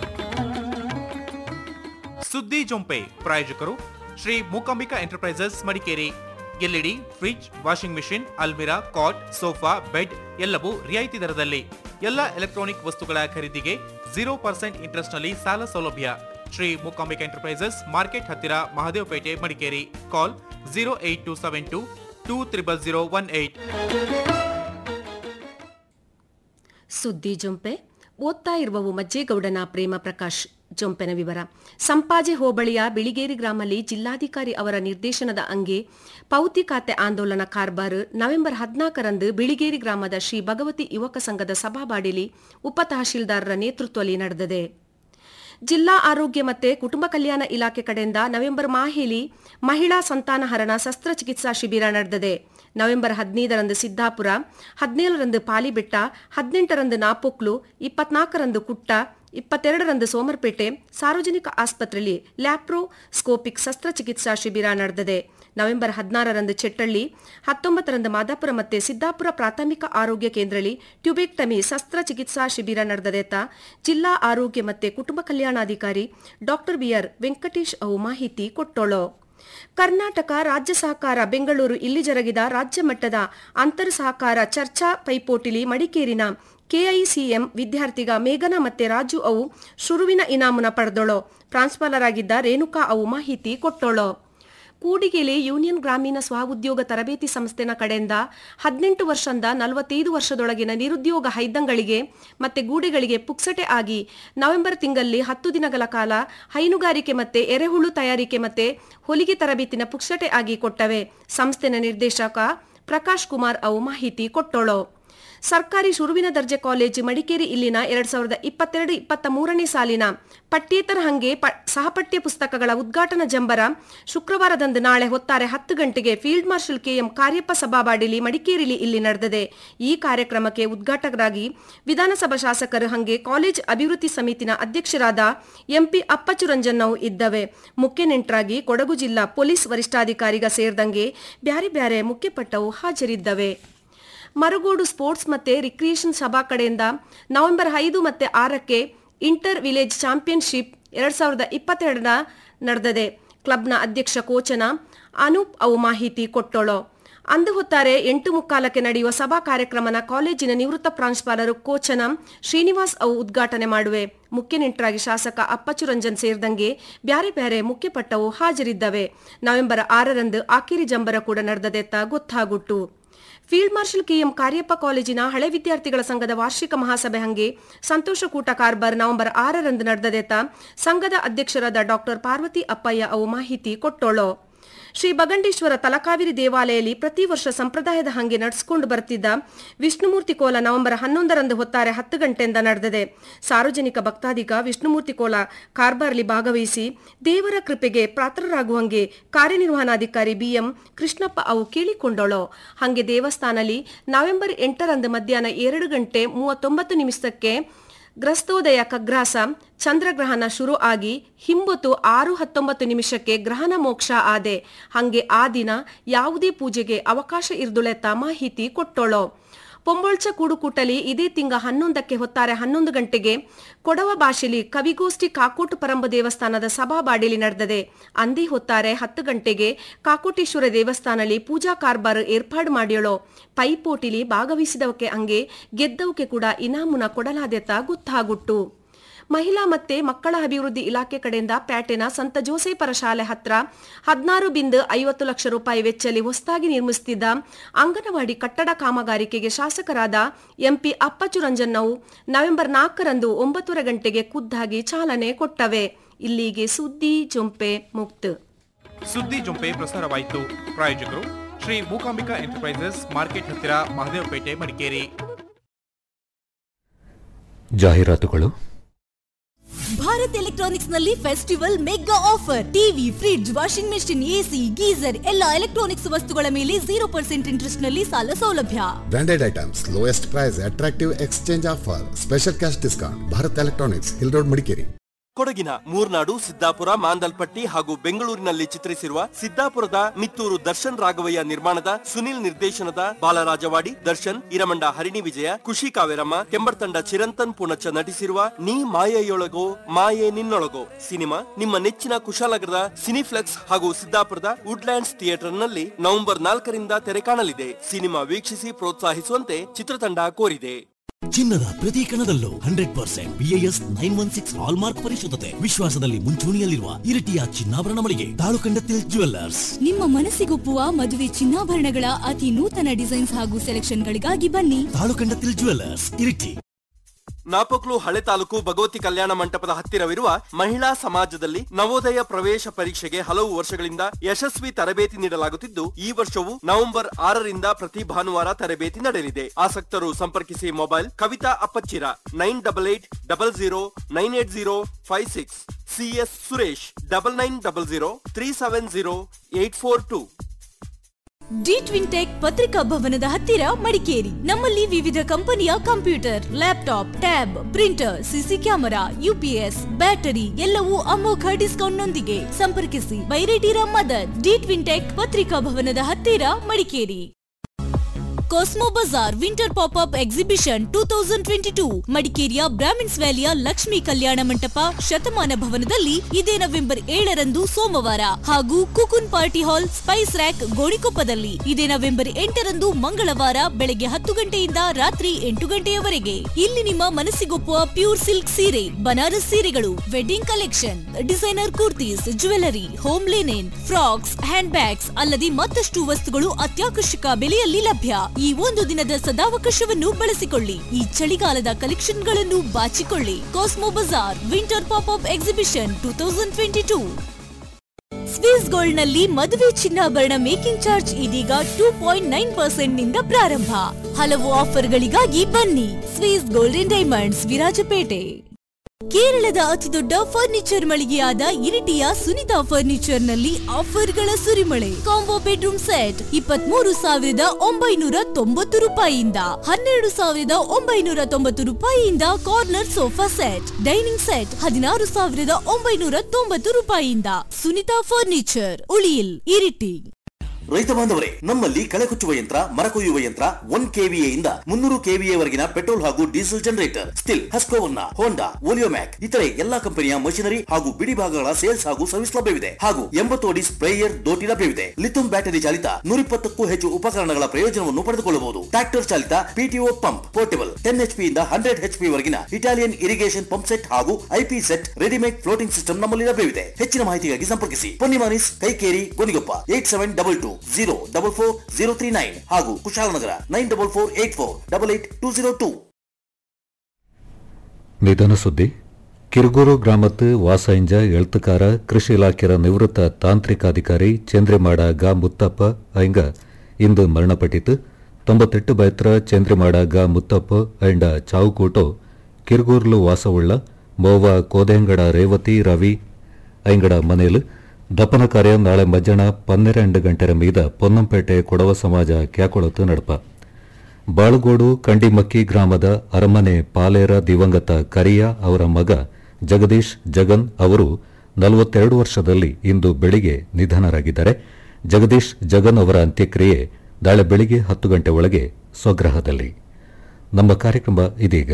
ಸುದ್ದಿ ಜೊಂಪೆ ಪ್ರಾಯೋಜಕರು Shri Mookambika enterprises Madikeri LED fridge washing machine ಅಲ್ಮಿರಾ ಕಾಟ್ ಸೋಫಾ ಬೆಡ್ ಎಲ್ಲವೂ ರಿಯಾಯಿತಿ ದರದಲ್ಲಿ ಎಲ್ಲ ಎಲೆಕ್ಟ್ರಾನಿಕ್ ವಸ್ತುಗಳ ಖರೀದಿಗೆ ಜೀರೋ ಪರ್ಸೆಂಟ್ ಇಂಟ್ರೆಸ್ಟ್ ನಲ್ಲಿ ಸಾಲ ಸೌಲಭ್ಯ ಶ್ರೀ ಮೂಕಾಂಬಿಕಾ ಎಂಟರ್ಪ್ರೈಸಸ್ ಮಾರ್ಕೆಟ್ ಹತ್ತಿರ Mahadevapete Madikeri call zero eight two seven two two triple zero one eight ಸುದ್ದಿ ಜೊಂಪೆ ಓದ್ತಾ ಇರುವವು ಮಜ್ಜೇಗೌಡನ ಪ್ರೇಮ ಪ್ರಕಾಶ್ ಜೊಂಪೆನ ವಿವರ ಸಂಪಾಜೆ ಹೋಬಳಿಯ ಬಿಳಿಗೇರಿ ಗ್ರಾಮಲ್ಲಿ ಜಿಲ್ಲಾಧಿಕಾರಿ ಅವರ ನಿರ್ದೇಶನದ ಅಂಗೆ ಪೌತಿ ಖಾತೆ ಆಂದೋಲನ ಕಾರ್ಬಾರ್ ನವೆಂಬರ್ ಹದಿನಾಲ್ಕರಂದು ಬಿಳಿಗೇರಿ ಗ್ರಾಮದ ಶ್ರೀ ಭಗವತಿ ಯುವಕ ಸಂಘದ ಸಭಾಬಾಡಿಲಿ ಉಪ ತಹಶೀಲ್ದಾರರ ನೇತೃತ್ವದಲ್ಲಿ ನಡೆದಿದೆ ಜಿಲ್ಲಾ ಆರೋಗ್ಯ ಮತ್ತೆ ಕುಟುಂಬ ಕಲ್ಯಾಣ ಇಲಾಖೆ ಕಡೆಯಿಂದ ನವೆಂಬರ್ ಮಾಹೇಲಿ ಮಹಿಳಾ ಸಂತಾನಹರಣ ಶಸ್ತ್ರಚಿಕಿತ್ಸಾ ಶಿಬಿರ ನಡೆದಿದೆ ನವೆಂಬರ್ ಹದಿನೈದರಂದು ಸಿದ್ದಾಪುರ ಹದಿನೇಳರಂದು ಪಾಲಿಬೆಟ್ಟ ಹದಿನೆಂಟರಂದು ನಾಪೊಕ್ಲು ಇಪ್ಪತ್ನಾಲ್ಕರಂದು ಕುಟ್ಟ ಇಪ್ಪತ್ತೆರಡರಂದು ಸೋಮರ್ಪೇಟೆ ಸಾರ್ವಜನಿಕ ಆಸ್ಪತ್ರೆಯಲ್ಲಿ ಲ್ಯಾಪ್ರೋಸ್ಕೋಪಿಕ್ ಶಸ್ತ್ರಚಿಕಿತ್ಸಾ ಶಿಬಿರ ನಡೆದಿದೆ ನವೆಂಬರ್ ಹದಿನಾರರಂದು ಚೆಟ್ಟಳ್ಳಿ ಹತ್ತೊಂಬತ್ತರಂದು ಮಾದಾಪುರ ಮತ್ತೆ ಸಿದ್ದಾಪುರ ಪ್ರಾಥಮಿಕ ಆರೋಗ್ಯ ಕೇಂದ್ರದಲ್ಲಿ ಟ್ಯೂಬೆಕ್ಟಮಿ ಶಸ್ತ್ರಚಿಕಿತ್ಸಾ ಶಿಬಿರ ನಡೆದದೆತ ಜಿಲ್ಲಾ ಆರೋಗ್ಯ ಮತ್ತೆ ಕುಟುಂಬ ಕಲ್ಯಾಣಾಧಿಕಾರಿ ಡಾಕ್ಟರ್ ಬಿಆರ್ ವೆಂಕಟೇಶ್ ಅವು ಮಾಹಿತಿ ಕೊಟ್ಟೋಳು ಕರ್ನಾಟಕ ರಾಜ್ಯ ಸಹಕಾರ ಬೆಂಗಳೂರು ಇಲ್ಲಿ ಜರುಗಿದ ರಾಜ್ಯ ಮಟ್ಟದ ಅಂತರ್ ಸಹಕಾರ ಚರ್ಚಾ ಪೈಪೋಟಿಲಿ ಮಡಿಕೇರಿನ ಕೆಐಸಿಎಂ ವಿದ್ಯಾರ್ಥಿಗ ಮೇಘನಾ ಮತ್ತೆ ರಾಜು ಅವು ಶುರುವಿನ ಇನಾಮುನ ಪಡೆದೋಳು ಪ್ರಾಂಶುಪಾಲರ್ ಆಗಿದ್ದ ರೇಣುಕಾ ಅವು ಮಾಹಿತಿ ಕೊಟ್ಟೋಳು ಕೂಡಿಗೆಲೆ ಯೂನಿಯನ್ ಗ್ರಾಮೀಣ ಸ್ವಉದ್ಯೋಗ ತರಬೇತಿ ಸಂಸ್ಥೆನ ಕಡೆಯಿಂದ ಹದಿನೆಂಟು ವರ್ಷದಿಂದ ನಲವತ್ತೈದು ವರ್ಷದೊಳಗಿನ ನಿರುದ್ಯೋಗ ಹೈದಂಗಳಿಗೆ ಮತ್ತೆ ಗೂಡೆಗಳಿಗೆ ಪುಕ್ಸಟೆ ಆಗಿ ನವೆಂಬರ್ ತಿಂಗಳಲ್ಲಿ ಹತ್ತು ದಿನಗಳ ಕಾಲ ಹೈನುಗಾರಿಕೆ ಮತ್ತೆ ಎರೆಹುಳು ತಯಾರಿಕೆ ಮತ್ತೆ ಹೊಲಿಗೆ ತರಬೇತಿನ ಪುಕ್ಸಟೆ ಆಗಿ ಕೊಟ್ಟವೆ ಸಂಸ್ಥೆನ ನಿರ್ದೇಶಕ ಪ್ರಕಾಶ್ ಕುಮಾರ್ ಅವು ಮಾಹಿತಿ ಕೊಟ್ಟೋಳು ಸರ್ಕಾರಿ ಶುರುವಿನ ದರ್ಜೆ ಕಾಲೇಜು ಮಡಿಕೇರಿ ಇಲ್ಲಿನ ಎರಡ್ ಸಾವಿರದ ಇಪ್ಪತ್ತೆರಡು ಇಪ್ಪತ್ತ ಮೂರನೇ ಸಾಲಿನ ಪಠ್ಯೇತರ ಹಂಗೆ ಪ ಸಹಪಠ್ಯ ಪುಸ್ತಕಗಳ ಉದ್ಘಾಟನಾ ಜಂಬರ ಶುಕ್ರವಾರದಂದು ನಾಳೆ ಹೊತ್ತಾರೆ ಹತ್ತು ಗಂಟೆಗೆ ಫೀಲ್ಡ್ ಮಾರ್ಷಲ್ ಕೆಎಂ ಕಾರ್ಯಪ್ಪ ಸಭಾಬಾಡಿಲಿ ಮಡಿಕೇರಿಲಿ ಇಲ್ಲಿ ನಡೆದಿದೆ ಈ ಕಾರ್ಯಕ್ರಮಕ್ಕೆ ಉದ್ಘಾಟಕರಾಗಿ ವಿಧಾನಸಭಾ ಶಾಸಕರು ಹಂಗೆ ಕಾಲೇಜ್ ಅಭಿವೃದ್ಧಿ ಸಮಿತಿನ ಅಧ್ಯಕ್ಷರಾದ ಎಂಪಿ ಅಪ್ಪಚುರಂಜನ್ನವು ಇದ್ದವೆ ಮುಖ್ಯ ನೆಂಟರಾಗಿ ಕೊಡಗು ಜಿಲ್ಲಾ ಪೊಲೀಸ್ ವರಿಷ್ಠಾಧಿಕಾರಿಗ ಸೇರಿದಂಗೆ ಬ್ಯಾರೆ ಬ್ಯಾರೆ ಮುಖ್ಯಪಟ್ಟವು ಹಾಜರಿದ್ದವೆ ಮರುಗೋಡು ಸ್ಪೋರ್ಟ್ಸ್ ಮತ್ತೆ ರಿಕ್ರಿಯೇಷನ್ ಸಭಾ ಕಡೆಯಿಂದ ನವೆಂಬರ್ ಐದು ಮತ್ತೆ ಆರಕ್ಕೆ ಇಂಟರ್ ವಿಲೇಜ್ ಚಾಂಪಿಯನ್ಶಿಪ್ ಎರಡ್ ಸಾವಿರದ ಇಪ್ಪತ್ತೆರಡರ ನಡೆದಿದೆ ಕ್ಲಬ್ನ ಅಧ್ಯಕ್ಷ ಕೋಚನ ಅನೂಪ್ ಅವು ಮಾಹಿತಿ ಕೊಟ್ಟೋಳು ಅಂದು ಹೊತ್ತಾರೆ ಎಂಟು ಮುಕ್ಕಾಲಕ್ಕೆ ನಡೆಯುವ ಸಭಾ ಕಾರ್ಯಕ್ರಮನ ಕಾಲೇಜಿನ ನಿವೃತ್ತ ಪ್ರಾಂಶುಪಾಲರು ಕೋಚನ ಶ್ರೀನಿವಾಸ್ ಅವು ಉದ್ಘಾಟನೆ ಮಾಡುವೆ ಮುಖ್ಯ ನೆಂಟರಾಗಿ ಶಾಸಕ ಅಪ್ಪಚುರಂಜನ್ ಸೇರಿದಂಗೆ ಬ್ಯಾರೆ ಬ್ಯಾರೆ ಮುಖ್ಯಪಟ್ಟವು ಹಾಜರಿದ್ದವೆ ನವೆಂಬರ್ ಆರರಂದು ಆಕಿರಿ ಜಂಬರ ಕೂಡ ನಡೆದದೆತ್ತ ಗೊತ್ತಾಗುಟ್ಟು ಫೀಲ್ಡ್ ಮಾರ್ಷಲ್ ಕೆಎಂ ಕಾರ್ಯಪ್ಪ ಕಾಲೇಜಿನ ಹಳೆ ವಿದ್ಯಾರ್ಥಿಗಳ ಸಂಘದ ವಾರ್ಷಿಕ ಮಹಾಸಭೆ ಹಂಗೆ ಸಂತೋಷ ಕೂಟ ಕಾರ್ಬಾರ್ ನವೆಂಬರ್ ಆರರಂದು ನಡೆದದೆತ ಸಂಘದ ಅಧ್ಯಕ್ಷರಾದ ಡಾಕ್ಟರ್ ಪಾರ್ವತಿ ಅಪ್ಪಯ್ಯ ಅವು ಮಾಹಿತಿ ಕೊಟ್ಟೋಳು ಶ್ರೀ ಬಗಂಡೇಶ್ವರ ತಲಕಾವೇರಿ ದೇವಾಲಯದಲ್ಲಿ ಪ್ರತಿ ವರ್ಷ ಸಂಪ್ರದಾಯದ ಹಂಗೆ ನಡೆಸಿಕೊಂಡು ಬರುತ್ತಿದ್ದ ವಿಷ್ಣುಮೂರ್ತಿ ಕೋಲ ನವೆಂಬರ್ ಹನ್ನೊಂದರಂದು ಹೊತ್ತಾರೆ ಹತ್ತು ಗಂಟೆಯಿಂದ ನಡೆದಿದೆ ಸಾರ್ವಜನಿಕ ಭಕ್ತಾದಿಗ ವಿಷ್ಣುಮೂರ್ತಿ ಕೋಲ ಕಾರ್ಬಾರ್ಲಿ ಭಾಗವಹಿಸಿ ದೇವರ ಕೃಪೆಗೆ ಪಾತ್ರರಾಗುವಂಗೆ ಕಾರ್ಯನಿರ್ವಹಣಾಧಿಕಾರಿ ಬಿಎಂ ಕೃಷ್ಣಪ್ಪ ಅವು ಕೇಳಿಕೊಂಡಳು ಹಂಗೆ ದೇವಸ್ಥಾನದಲ್ಲಿ ನವೆಂಬರ್ ಎಂಟರಂದು ಮಧ್ಯಾಹ್ನ ಎರಡು ಗಂಟೆ ಮೂವತ್ತೊಂಬತ್ತು ನಿಮಿಷಕ್ಕೆ ಗ್ರಸ್ತೋದಯ ಕಗ್ರಾಸ ಚಂದ್ರಗ್ರಹಣ ಶುರು ಆಗಿ ಹಿಂಬೊತ್ತು ಆರು ಹತ್ತೊಂಬತ್ತು ನಿಮಿಷಕ್ಕೆ ಗ್ರಹಣ ಮೋಕ್ಷ ಆದೆ ಹಂಗೆ ಆ ದಿನ ಯಾವುದೇ ಪೂಜೆಗೆ ಅವಕಾಶ ಇರ್ದುಳೆತ್ತ ಮಾಹಿತಿ ಕೊಟ್ಟೋಳು ಪೊಂಬೊಳ್ಚ ಕೂಡುಕೂಟಲಿ ಇದೇ ತಿಂಗ ಹನ್ನೊಂದಕ್ಕೆ ಹೊತ್ತಾರೆ ಹನ್ನೊಂದು ಗಂಟೆಗೆ ಕೊಡವ ಭಾಷೆಲಿ ಕವಿಗೋಷ್ಠಿ ಕಾಕೋಟು ಪರಂಬ ದೇವಸ್ಥಾನದ ಸಭಾಬಾಡಿಲಿ ನಡೆದದೆ ಅಂದಿ ಹೊತ್ತಾರೆ ಹತ್ತು ಗಂಟೆಗೆ ಕಾಕೋಟೇಶ್ವರ ದೇವಸ್ಥಾನದಲ್ಲಿ ಪೂಜಾ ಕಾರ್ಬಾರ್ ಏರ್ಪಾಡು ಮಾಡಿಯಳೋ ಪೈಪೋಟಿಲಿ ಭಾಗವಹಿಸಿದವಕ್ಕೆ ಹಂಗೆ ಗೆದ್ದವಕ್ಕೆ ಕೂಡ ಇನಾಮುನ ಕೊಡಲಾದೆತ್ತ ಗೊತ್ತಾಗುಟ್ಟು ಮಹಿಳಾ ಮತ್ತೆ ಮಕ್ಕಳ ಅಭಿವೃದ್ಧಿ ಇಲಾಖೆ ಕಡೆಯಿಂದ ಪ್ಯಾಟೆನ ಸಂತ ಜೋಸೇಪರ ಶಾಲೆ ಹತ್ರ ಹದಿನಾರು ಬಿಂದು ಐವತ್ತು ಲಕ್ಷ ರೂಪಾಯಿ ವೆಚ್ಚಲಿ ಹೊಸದಾಗಿ ನಿರ್ಮಿಸುತ್ತಿದ್ದ ಅಂಗನವಾಡಿ ಕಟ್ಟಡ ಕಾಮಗಾರಿಕೆಗೆ ಶಾಸಕರಾದ ಎಂಪಿ ಅಪ್ಪಚುರಂಜನ್ನವು ನವೆಂಬರ್ ನಾಲ್ಕರಂದು ಒಂಬತ್ತುವರೆ ಗಂಟೆಗೆ ಖುದ್ದಾಗಿ ಚಾಲನೆ ಕೊಟ್ಟವೆ ಇಲ್ಲಿಗೆ ಸುದ್ದಿ ಜೊಂಪೆ ಮುಕ್ತ ಸುದ್ದಿ ಜೊಂಪೆ ಪ್ರಸಾರವಾಯಿತು ಪ್ರಾಯೋಜಕರು ಶ್ರೀ ಮೂಕಾಂಬಿಕಾ ಎಂಟರ್ಪ್ರೈಸಸ್ ಮಾರ್ಕೆಟ್ ಹತ್ತಿರ ಮಹದೇವಪೇಟೆ ಮಡಿಕೇರಿ ಜಾಹೀರಾತುಗಳು ಭಾರತ್ ಎಲೆಕ್ಟ್ರಾನಿಕ್ಸ್ ನಲ್ಲಿ festival mega offer TV fridge washing machine AC geyser ಎಲ್ಲ ಎಲೆಕ್ಟ್ರಾನಿಕ್ಸ್ ವಸ್ತುಗಳ ಮೇಲೆ ಜೀರೋ ಪರ್ಸೆಂಟ್ ಇಂಟ್ರೆಸ್ಟ್ ನಲ್ಲಿ ಸಾಲ ಸೌಲಭ್ಯ branded items lowest price attractive exchange offer special cash discount Bharat electronics hill road Madikeri ಕೊಡಗಿನ ಮೂರ್ನಾಡು ಸಿದ್ದಾಪುರ ಮಾಂದಲ್ಪಟ್ಟಿ ಹಾಗೂ ಬೆಂಗಳೂರಿನಲ್ಲಿ ಚಿತ್ರಿಸಿರುವ ಸಿದ್ದಾಪುರದ ಮಿತ್ತೂರು ದರ್ಶನ್ ರಾಘವಯ್ಯ ನಿರ್ಮಾಣದ ಸುನಿಲ್ ನಿರ್ದೇಶನದ ಬಾಲರಾಜವಾಡಿ ದರ್ಶನ್ ಇರಮಂಡ ಹರಿಣಿ ವಿಜಯ ಖುಷಿ ಕಾವೇರಮ್ಮ ಕೆಂಬರ್ತಂಡ ಚಿರಂತನ್ ಪುಣಚ ನಟಿಸಿರುವ ನೀ ಮಾಯೆಯೊಳಗೋ ಮಾಯೆ ನಿನ್ನೊಳಗೋ ಸಿನಿಮಾ ನಿಮ್ಮ ನೆಚ್ಚಿನ ಕುಶಾಲನಗರದ ಸಿನಿಫ್ಲೆಕ್ಸ್ ಹಾಗೂ ಸಿದ್ದಾಪುರದ ವುಡ್ಲ್ಯಾಂಡ್ಸ್ ಥಿಯೇಟರ್ನಲ್ಲಿ ನವೆಂಬರ್ ನಾಲ್ಕರಿಂದ ತೆರೆ ಕಾಣಲಿದೆ ಸಿನಿಮಾ ವೀಕ್ಷಿಸಿ ಪ್ರೋತ್ಸಾಹಿಸುವಂತೆ ಚಿತ್ರತಂಡ ಕೋರಿದೆ ಚಿನ್ನದ ಪ್ರತಿ ಕಣದಲ್ಲೂ hundred percent BIS nine one six hallmark ಪರಿಶುದ್ಧತೆ ವಿಶ್ವಾಸದಲ್ಲಿ ಮುಂಚೂಣಿಯಲ್ಲಿರುವ ಇರಿಟಿಯ ಚಿನ್ನಾಭರಣ ಮಳಿಗೆ ತಾಳುಕಂಡತಿಲ್ ಜುವೆಲ್ಲರ್ಸ್ ನಿಮ್ಮ ಮನಸ್ಸಿಗೊಪ್ಪುವ ಮದುವೆ ಚಿನ್ನಾಭರಣಗಳ ಅತಿ ನೂತನ ಡಿಸೈನ್ಸ್ ಹಾಗೂ ಸೆಲೆಕ್ಷನ್ಗಳಿಗಾಗಿ ಬನ್ನಿ ತಾಳುಕಂಡತಿಲ್ ಜುವೆಲ್ಲರ್ಸ್ ಇರಿಟಿ ನಾಪಕ್ಲು ಹಳೆ ತಾಲೂಕು ಭಗವತಿ ಕಲ್ಯಾಣ ಮಂಟಪದ ಹತ್ತಿರವಿರುವ ಮಹಿಳಾ ಸಮಾಜದಲ್ಲಿ ನವೋದಯ ಪ್ರವೇಶ ಪರೀಕ್ಷೆಗೆ ಹಲವು ವರ್ಷಗಳಿಂದ ಯಶಸ್ವಿ ತರಬೇತಿ ನೀಡಲಾಗುತ್ತಿದ್ದು ಈ ವರ್ಷವೂ ನವೆಂಬರ್ ಆರರಿಂದ ಪ್ರತಿ ಭಾನುವಾರ ತರಬೇತಿ ನಡೆಯಲಿದೆ ಆಸಕ್ತರು ಸಂಪರ್ಕಿಸಿ mobile Kavitha Appachira nine double eight double zero nine eight zero five six CS Suresh double nine double zero three seven zero eight four two D twin tech ಪತ್ರಿಕಾ ಭವನದ ಹತ್ತಿರ ಮಡಿಕೇರಿ ನಮ್ಮಲ್ಲಿ ವಿವಿಧ ಕಂಪನಿಯ computer laptop tab printer CC camera UPS battery ಎಲ್ಲವೂ ಅಮೋಘ discount ನೊಂದಿಗೆ ಸಂಪರ್ಕಿಸಿ Bairetira mother D twin tech ಪತ್ರಿಕಾ ಭವನದ ಹತ್ತಿರ Madikeri cosmo bazaar winter pop up exhibition two thousand twenty two ಮಡಿಕೇರಿಯ ಬ್ರಾಹ್ಮಿನ್ಸ್ ವ್ಯಾಲಿಯ ಲಕ್ಷ್ಮೀ ಕಲ್ಯಾಣ ಮಂಟಪ ಶತಮಾನ ಭವನದಲ್ಲಿ ಇದೇ ನವೆಂಬರ್ ಏಳರಂದು ಸೋಮವಾರ ಹಾಗೂ ಕುಕುನ್ ಪಾರ್ಟಿ ಹಾಲ್ ಸ್ಪೈಸ್ ರ್ಯಾಕ್ ಗೋಣಿಕೊಪ್ಪದಲ್ಲಿ ಇದೇ ನವೆಂಬರ್ ಎಂಟರಂದು ಮಂಗಳವಾರ ಬೆಳಗ್ಗೆ ಹತ್ತು ಗಂಟೆಯಿಂದ ರಾತ್ರಿ ಎಂಟು ಗಂಟೆಯವರೆಗೆ ಇಲ್ಲಿ ನಿಮ್ಮ ಮನಸ್ಸಿಗೊಪ್ಪುವ ಪ್ಯೂರ್ ಸಿಲ್ಕ್ ಸೀರೆ ಬನಾರಸ್ ಸೀರೆಗಳು wedding collection designer kurtis jewellery home linen frocks handbags ಅಲ್ಲದೆ ಮತ್ತಷ್ಟು ವಸ್ತುಗಳು ಅತ್ಯಾಕರ್ಷಕ ಬೆಲೆಯಲ್ಲಿ ಲಭ್ಯ ಈ ಒಂದು ದಿನದ ಸದಾವಕಾಶವನ್ನು ಬಳಸಿಕೊಳ್ಳಿ ಈ ಚಳಿಗಾಲದ ಕಲೆಕ್ಷನ್ಗಳನ್ನು ಬಾಚಿಕೊಳ್ಳಿ cosmo bazaar winter pop up exhibition two thousand twenty two swiss gold ನಲ್ಲಿ ಮದುವೆ ಚಿನ್ನಾಭರಣ ಮೇಕಿಂಗ್ ಚಾರ್ಜ್ ಇದೀಗ ಟೂ ಪಾಯಿಂಟ್ ನೈನ್ ಪರ್ಸೆಂಟ್ ನಿಂದ ಪ್ರಾರಂಭ ಹಲವು ಆಫರ್ಗಳಿಗಾಗಿ ಬನ್ನಿ ಸ್ವಿಸ್ ಗೋಲ್ಡನ್ ಡೈಮಂಡ್ಸ್ ವಿರಾಜಪೇಟೆ ಕೇರಳದ ಅತಿದೊಡ್ಡ ಫರ್ನಿಚರ್ ಮಳಿಗೆಯಾದ ಇರಿಟಿಯ ಸುನಿತಾ ಫರ್ನಿಚರ್ ನಲ್ಲಿ ಆಫರ್ಗಳ ಸುರಿಮಳೆ ಕಾಂಬೋ ಬೆಡ್ರೂಮ್ ಸೆಟ್ ಇಪ್ಪತ್ಮೂರು ಸಾವಿರದ ಒಂಬೈನೂರ ತೊಂಬತ್ತು ರೂಪಾಯಿಯಿಂದ ಹನ್ನೆರಡು ಸಾವಿರದ ಒಂಬೈನೂರ ತೊಂಬತ್ತು ರೂಪಾಯಿಯಿಂದ corner sofa set dining set ಹದಿನಾರು ಸಾವಿರದ ಒಂಬೈನೂರ ತೊಂಬತ್ತು ರೂಪಾಯಿಯಿಂದ ಸುನಿತಾ ಫರ್ನಿಚರ್ ಉಳಿಯಿಲ್ ಇರಿಟಿ ರೈತ ಬಾಂಧವರೇ ನಮ್ಮಲ್ಲಿ ಕಳೆ ಕುಚ್ಚುವ ಯಂತ್ರ ಮರ ಕೊಯ್ಯುವ ಯಂತ್ರ ಒನ್ ಕೆವಿಎ ಇಂದ ಮುನ್ನೂರು ಕೆವಿಎ ವರೆಗಿನ ಪೆಟ್ರೋಲ್ ಹಾಗೂ diesel generator Stihl Husqvarna Honda Oleomac ಇತರೆ ಎಲ್ಲಾ ಕಂಪನಿಯ ಮಷಿನರಿ ಹಾಗೂ ಬಿಡಿ ಭಾಗಗಳ ಸೇಲ್ಸ್ ಹಾಗೂ ಸರ್ವಿಸ್ ಲಭ್ಯವಿದೆ ಹಾಗೂ ಎಂಬತ್ತು ಅಡಿ ಸ್ಪ್ರೇಯರ್ ದೋಟಿ ಲಭ್ಯವಿದೆ ಲಿಥಿಯಂ ಬ್ಯಾಟರಿ ಚಾಲಿತ ನೂರಿಪ್ಪತ್ತಕ್ಕೂ ಹೆಚ್ಚು ಉಪಕರಣಗಳ ಪ್ರಯೋಜನವನ್ನು ಪಡೆದುಕೊಳ್ಳಬಹುದು ಟ್ರಾಕ್ಟರ್ ಚಾಲಿತ PTO pump portable ten H P ಇಂದ ಹಂಡ್ರೆಡ್ ಎಚ್ ಪಿ ವರೆಗಿನ ಇಟಾಲಿಯನ್ ಇರಿಗೇಷನ್ ಪಂಪ್ ಸೆಟ್ ಹಾಗೂ IP set readymade floating system ನಮ್ಮಲ್ಲಿ ಲಭ್ಯವಿದೆ ಹೆಚ್ಚಿನ ಮಾಹಿತಿಗಾಗಿ ಸಂಪರ್ಕಿಸಿ ಪೊನ್ನಿಮಾನಿಸ್ Kaikeri Gonikoppa eight seven double two zero double four zero three nine ಹಾಗೂ Kushalnagar nine double four eight four double eight two zero two ನಿಧನ ಸುದ್ದಿ ಕಿರುಗೂರು ಗ್ರಾಮத்து ವಾಸೈಂಜ ಎಳ್ತುಕಾರ ಕೃಷಿ ಇಲಾಖೆಯ ನಿವೃತ್ತ ತಾಂತ್ರಿಕಾಧಿಕಾರಿ ಚಂದ್ರಿಮಾಡ ಗಾ ಮುತ್ತಪ್ಪ ಐಂಗ ಇಂದು ಮರಣಪಟ್ಟಿತು ತೊಂಬತ್ತೆಟ್ಟು ಬೈತ್ರ ಚಂದ್ರಿಮಾಡ ಗಾ ಮುತ್ತಪ್ಪ ಐಂಡ ಚಾವುಕೂಟೋ ಕಿರುಗೂರ್ಲು ವಾಸವುಳ್ಳ ಮೋವ ಕೋದೆಂಗಡ ರೇವತಿ ರವಿ ಐಂಗಡ ಮನೆಯಲ್ಲಿ ದಪನ ಕಾರ್ಯ ನಾಳೆ ಮಧ್ಯಾಹ್ನ ಪನ್ನೆರಡು ಗಂಟೆರ ಮೀದ ಪೊನ್ನಂಪೇಟೆ ಕೊಡವ ಸಮಾಜ ಕ್ಯಾಕೊಳತು ನಡಪ ಬಾಳುಗೋಡು ಕಂಡಿಮಕ್ಕಿ ಗ್ರಾಮದ ಅರಮನೆ ಪಾಲೇರ ದಿವಂಗತ ಕರಿಯ ಅವರ ಮಗ ಜಗದೀಶ್ ಜಗನ್ ಅವರು ನಲವತ್ತೆರಡು ವರ್ಷದಲ್ಲಿ ಇಂದು ಬೆಳಿಗ್ಗೆ ನಿಧನರಾಗಿದ್ದಾರೆ ಜಗದೀಶ್ ಜಗನ್ ಅವರ ಅಂತ್ಯಕ್ರಿಯೆ ನಾಳೆ ಬೆಳಿಗ್ಗೆ ಹತ್ತು ಗಂಟೆ ಒಳಗೆ ಸ್ವಗ್ರಹದಲ್ಲಿ ನಮ್ಮ ಕಾರ್ಯಕ್ರಮ ಇದೀಗ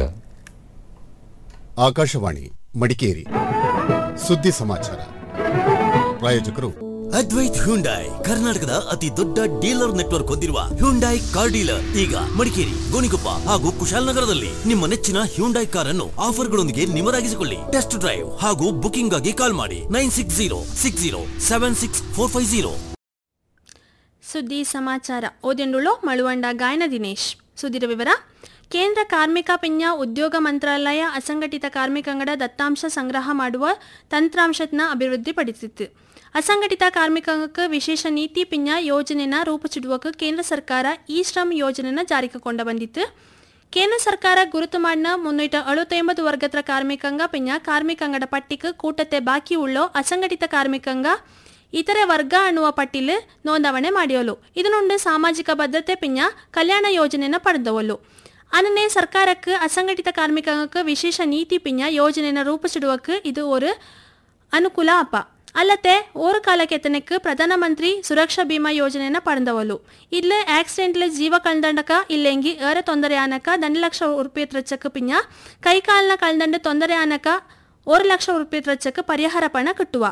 ಆಕಾಶವಾಣಿ ಮಡಿಕೇರಿ ಸುದ್ದಿ ಸಮಾಚಾರ ಪ್ರಾಯೋಜಕರು ಅದ್ವೈತ್ ಹ್ಯುಂಡಾಯ್ ಕರ್ನಾಟಕದ ಅತಿ ದೊಡ್ಡ ಡೀಲರ್ ನೆಟ್ವರ್ಕ್ ಹೊಂದಿರುವ ಹ್ಯುಂಡಾಯ್ ಕಾರ್ ಡೀಲರ್ ಈಗ ಮಡಿಕೇರಿ ಗೋಣಿಕೊಪ್ಪ ಹಾಗೂ ಕುಶಾಲನಗರದಲ್ಲಿ ನಿಮ್ಮ ನೆಚ್ಚಿನ ಹ್ಯುಂಡಾಯ್ ಕಾರ್ ಅನ್ನು ಆಫರ್ಗಳೊಂದಿಗೆ ನಿಮರಾಗಿಸಿಕೊಳ್ಳಿ ಟೆಸ್ಟ್ ಡ್ರೈವ್ ಹಾಗೂ ಬುಕಿಂಗ್ ಆಗಿ ಕಾಲ್ ಮಾಡಿ nine six zero six zero seven six four five zero ಸುದ್ದಿ ಸಮಾಚಾರ ಓದೆಂಡುಳು ಮಳುವಂಡ ಗಾಯನ ದಿನೇಶ್ ಸುದ್ದಿರ ವಿವರ ಕೇಂದ್ರ ಕಾರ್ಮಿಕ ಪಿಂಜ ಉದ್ಯೋಗ ಮಂತ್ರಾಲಯ ಅಸಂಘಟಿತ ಕಾರ್ಮಿಕಂಗಡ ದತ್ತಾಂಶ ಸಂಗ್ರಹ ಮಾಡುವ ತಂತ್ರಾಂಶನ ಅಭಿವೃದ್ಧಿಪಡಿಸಿತ್ತು ಅಸಂಘಟಿತ ಕಾರ್ಮಿಕಂಗಕ್ಕೆ ವಿಶೇಷ ನೀತಿ ಪಿಂಜ ಯೋಜನೆನ ರೂಪುಚಿಡುವಕ್ಕೆ ಕೇಂದ್ರ ಸರ್ಕಾರ ಇ ಶ್ರಮ್ ಯೋಜನೆನ ಜಾರಿಗೆ ಕೊಂಡ ಬಂದಿತ್ತು ಕೇಂದ್ರ ಸರ್ಕಾರ ಗುರುತು ಮಾಡಿನ ಮುನ್ನೂಟ ಅಳುವತ್ತೊಂಬತ್ತು ವರ್ಗತ್ರ ಕಾರ್ಮಿಕಂಗ ಪಿಂಜ ಕಾರ್ಮಿಕಂಗಡ ಪಟ್ಟಿക്ക് ಕೂಟത്തെ ബാക്കിയുള്ളೋ ಅಸಂಘಟಿತ ಕಾರ್ಮಿಕಂಗ ಇತರೆ ವರ್ಗ ಅನ್ನುವ ಪಟ್ಟಿಲ್ ನೋಂದಾವಣೆ ಮಾಡಿಯೋಲು ಇದನುಂಡು ಸಾಮಾಜಿಕ ಭದ್ರತೆ ಪಿಂಜ ಕಲ್ಯಾಣ ಯೋಜನೆನ ಪಡೆದವಲು ಅನ್ನೇ ಸರ್ಕಾರಕ್ಕೆ ಅಸಂಘಟಿತ ಕಾರ್ಮಿಕಂಗಕ್ಕೆ ವಿಶೇಷ ನೀತಿ ಪಿಂಜ ಯೋಜನೆನ ರೂಪಿಸಿಡುವಕ್ಕೆ ಇದು ஒரு ಅನುಕೂಲ ಅಪ್ಪ ಅಲ್ಲದೆ ಓರು ಕಾಲಕ್ಕೆತ್ತನಕ್ಕೆ ಪ್ರಧಾನಮಂತ್ರಿ ಸುರಕ್ಷಾ ಬಿಮಾ ಯೋಜನೆನ ಪಡೆದವಲು ಇಲ್ಲೇ ಆಕ್ಸಿಡೆಂಟ್ಲ ಜೀವ ಕಳ್ದಂಡಕ ಇಲ್ಲೆಂಗಿ ಏറെ ತೊಂದರೆ ಆನಕ ದಂಡ ಲಕ್ಷ ರೂಪಾಯಿ ತ್ರಚ್ಚಕ್ಕೆ ಪಿಂಜ ಕೈ ಕಾಲ್ನ ಕಳ್ದಂಡ ತೊಂದರೆ ಆನಕ ஒரு ಲಕ್ಷ ರೂಪಾಯಿ ತ್ರಚ್ಚಕ್ಕೆ ಪರಿಹಾರ ಪಣ ಕಟ್ಟುವ